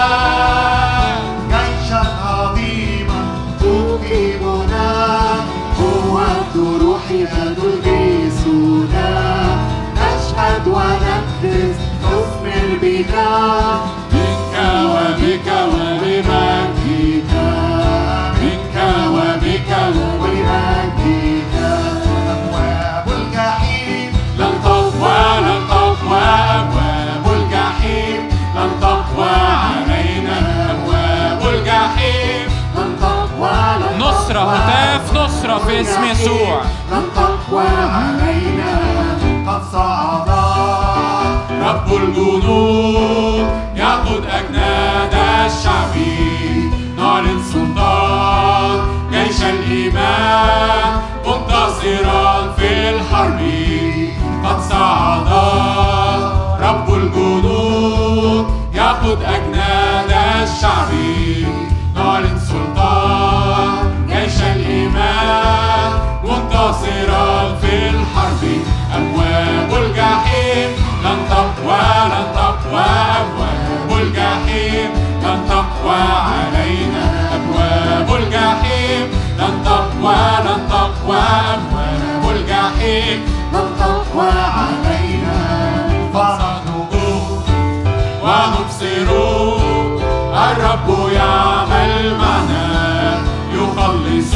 جيشا عظيما تقيمنا قوة روحك تلبسنا نشهد ونكرز تثمر بنا منك وبك ولمجدك منك وبك ومجدك أبواب الجحيم لن تقوى لن تقوى أبواب الجحيم لن تقوى علينا أبواب الجحيم لن تقوى لن نصرة تقوى هتاف نصرة في اسم يسوع لن تقوى علينا قد صعد رب الجنود يقود أجناد الشعب نعلن سلطان جيش الإيمان منتصرا في الحرب قد صعد رب الجنود يقود أجناد الشعب نعلن سلطان جيش الإيمان منتصرا في الحرب أبواب الجحيم لن تقوى لن تقوى أبواب الجحيم لن تقوى علينا أبواب الجحيم لن تقوى لن تقوى أبواب الجحيم لن تقوى علينا فصنوه ونبصر الرب يعمل معنا يخلص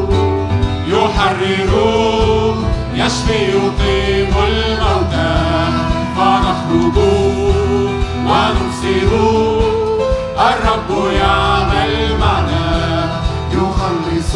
يحرر يشفي يقيم الموتى فنخرج ونبصر الرب يعمل معنا يخلص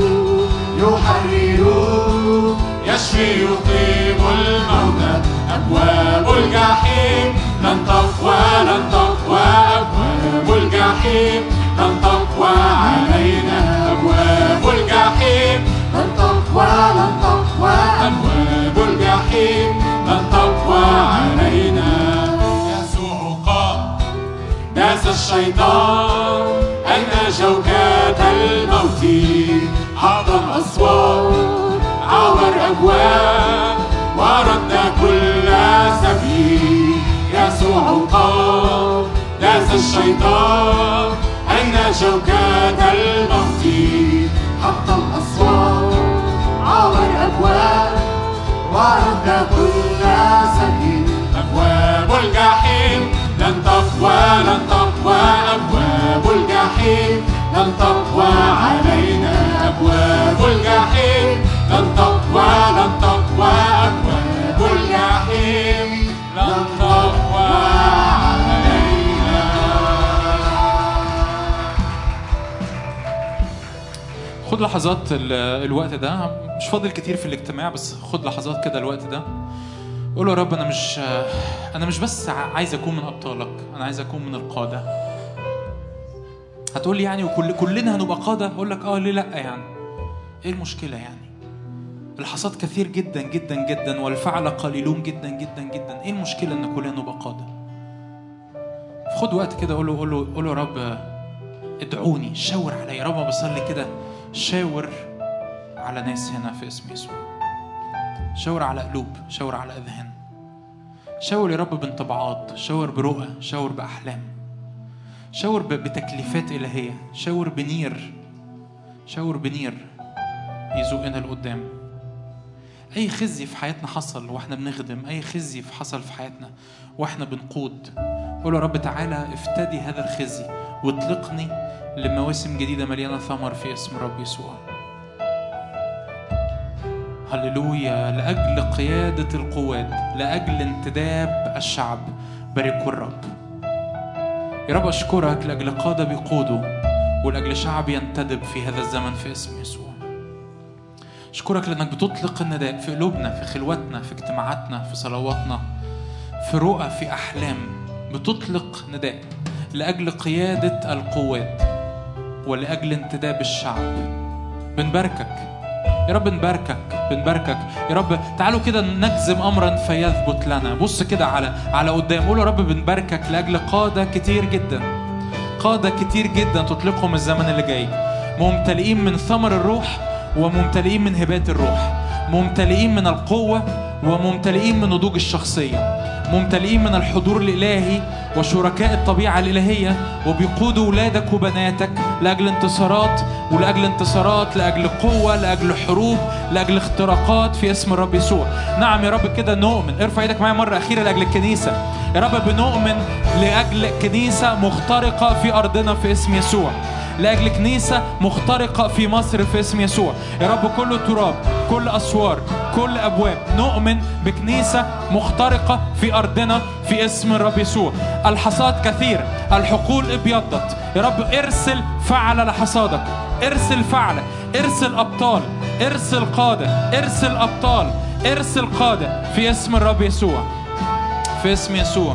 يحرر يشفي يقيم الموتى أبواب الجحيم لن تقوى لن تقوى أبواب الجحيم لن تقوى علينا أبواب الجحيم لن تقوى لن تقوى أبواب الجحيم لن تقوى علينا يسوع قام داس الشيطان أن شوكات الموت حطم أسوار عور أبواب ورد كل سبيل يسوع عقاب داس الشيطان أين شوكات الموت حط الأسوار عبر أبواب ورد كل سكين أبواب الجحيم لن تقوى لن تقوى أبواب الجحيم لن تقوى علينا أبواب الجحيم لن تقوى لن تقوى أبواب الجحيم لن تقوى علينا خد لحظات ال- الوقت ده مش فاضل كتير في الاجتماع بس خد لحظات كده الوقت ده قول له يا رب انا مش انا مش بس ع- عايز اكون من ابطالك انا عايز اكون من القاده هتقول لي يعني وكل كلنا هنبقى قاده اقول لك اه ليه لا يعني ايه المشكله يعني الحصاد كثير جدا جدا جدا والفعل قليلون جدا جدا جدا ايه المشكله ان كلنا نبقى قاده خد وقت كده قول له قول له قول له يا رب ادعوني شاور عليا يا رب ما بصلي كده شاور على ناس هنا في اسم يسوع شاور على قلوب شاور على اذهان شاور يا رب بانطباعات شاور برؤى شاور باحلام شاور ب- بتكليفات الهيه شاور بنير شاور بنير يزوقنا لقدام اي خزي في حياتنا حصل واحنا بنخدم اي خزي في حصل في حياتنا واحنا بنقود قول يا رب تعالى افتدي هذا الخزي واطلقني لمواسم جديده مليانه ثمر في اسم رب يسوع هللويا لاجل قياده القوات لاجل انتداب الشعب باركوا الرب يا رب اشكرك لاجل قاده بيقودوا ولاجل شعب ينتدب في هذا الزمن في اسم يسوع اشكرك لانك بتطلق النداء في قلوبنا في خلوتنا في اجتماعاتنا في صلواتنا في رؤى في احلام بتطلق نداء لاجل قياده القوات ولاجل انتداب الشعب بنباركك يا رب نباركك بنباركك يا رب تعالوا كده نجزم امرا فيثبت لنا بص كده على على قدام قول يا رب بنباركك لاجل قاده كتير جدا قاده كتير جدا تطلقهم الزمن اللي جاي ممتلئين من ثمر الروح وممتلئين من هبات الروح ممتلئين من القوه وممتلئين من نضوج الشخصيه ممتلئين من الحضور الالهي وشركاء الطبيعه الالهيه وبيقودوا ولادك وبناتك لاجل انتصارات ولاجل انتصارات لاجل قوه لاجل حروب لاجل اختراقات في اسم الرب يسوع نعم يا رب كده نؤمن ارفع ايدك معايا مره اخيره لاجل الكنيسه يا رب بنؤمن لاجل كنيسه مخترقه في ارضنا في اسم يسوع لاجل كنيسه مخترقه في مصر في اسم يسوع يا رب كل تراب كل اسوار كل ابواب نؤمن بكنيسه مخترقه في ارضنا في اسم الرب يسوع الحصاد كثير الحقول ابيضت يا رب ارسل فعل لحصادك ارسل فعل ارسل ابطال ارسل قاده ارسل ابطال ارسل قاده في اسم الرب يسوع في اسم يسوع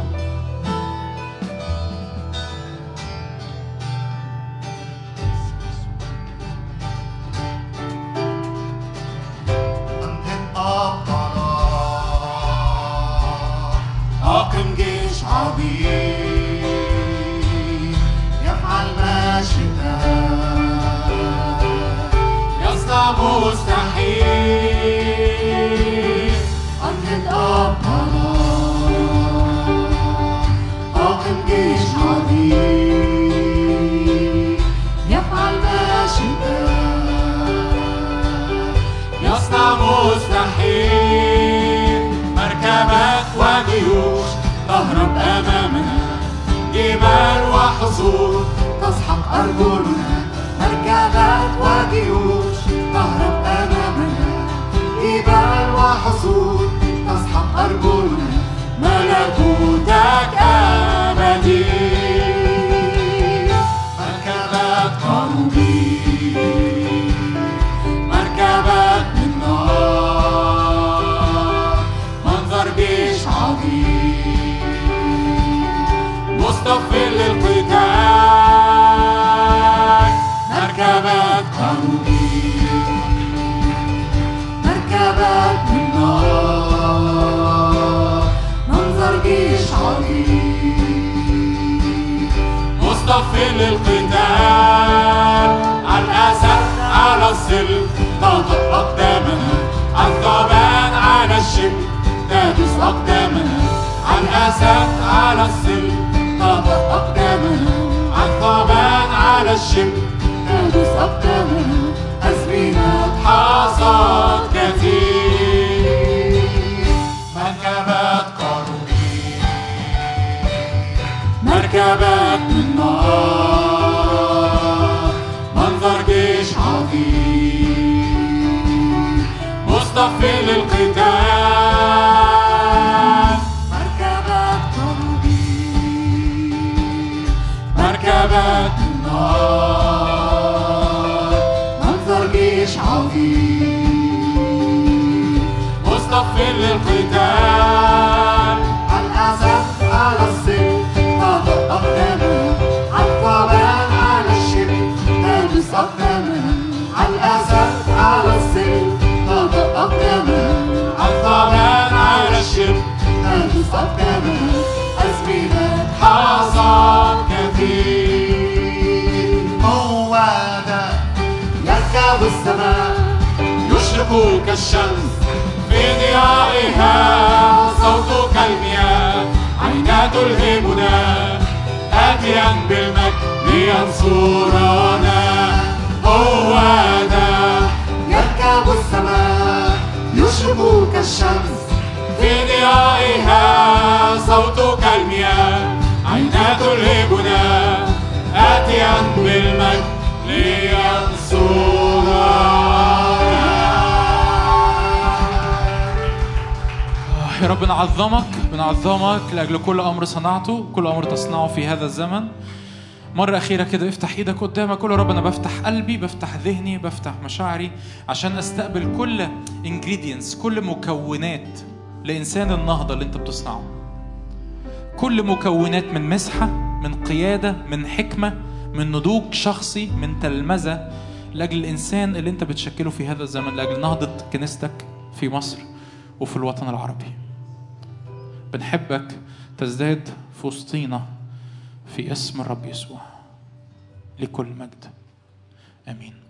أنهض أبطالا أقم جيش عظيم يفعل ما شئت يصنع مستحيل أنهض أبطالا أقم جيش عظيم يفعل ما شئت يصنع مستحيل مركبات وجيوش تهرب أمامنا جبال وحصون تسحق أرجلنا مركبات وجيوش تهرب أمامنا جبال وحصون تسحق أرجلنا ملكوتك أبدي مركبات قروبين مركبات من نار منظر جيش عظيم مصطفى للقتال مركبات قروبين مركبات من نار منظر جيش عظيم مصطفى للقتال على الأسد على الظل تضع أقدامنا على الثعبان على الشم تدوس أقدامنا على الأسد الأسد على السلم نضع أقدامنا على الثعبان على الشبل ندوس أقدامنا أزمنة حصاد كثير مركبات قارورين مركبات من نار منظر جيش عظيم مصطفى للقتال مركبات قلبي مركبات من نار منظر جيش عظيم مصطفى للقتال الأسد على السيف نضع أقدامنا الثعبان على الشبل ندوس أقدامنا الأسد على السيف نضع أقدامنا الثعبان على الشبل ندوس أقدامنا أزمنة حصاد كثير هو ذا يركب السماء يشرق كالشمس في ضيائها صوت كالمياه عينا تلهمنا آتيا بالمجد لينصرنا هو ذا يركب السماء يشرق كالشمس في ضيائها صوت كالمياه عينا تلهبنا آتيا بالمجد لينصرنا يا رب نعظمك بنعظمك لاجل كل امر صنعته كل امر تصنعه في هذا الزمن مرة أخيرة كده افتح إيدك قدامك قول يا رب أنا بفتح قلبي بفتح ذهني بفتح مشاعري عشان أستقبل كل ingredients كل مكونات لإنسان النهضة اللي أنت بتصنعه كل مكونات من مسحة من قيادة من حكمة من نضوج شخصي من تلمذة لأجل الإنسان اللي أنت بتشكله في هذا الزمن لأجل نهضة كنيستك في مصر وفي الوطن العربي بنحبك تزداد في وسطينا في اسم الرب يسوع لكل مجد امين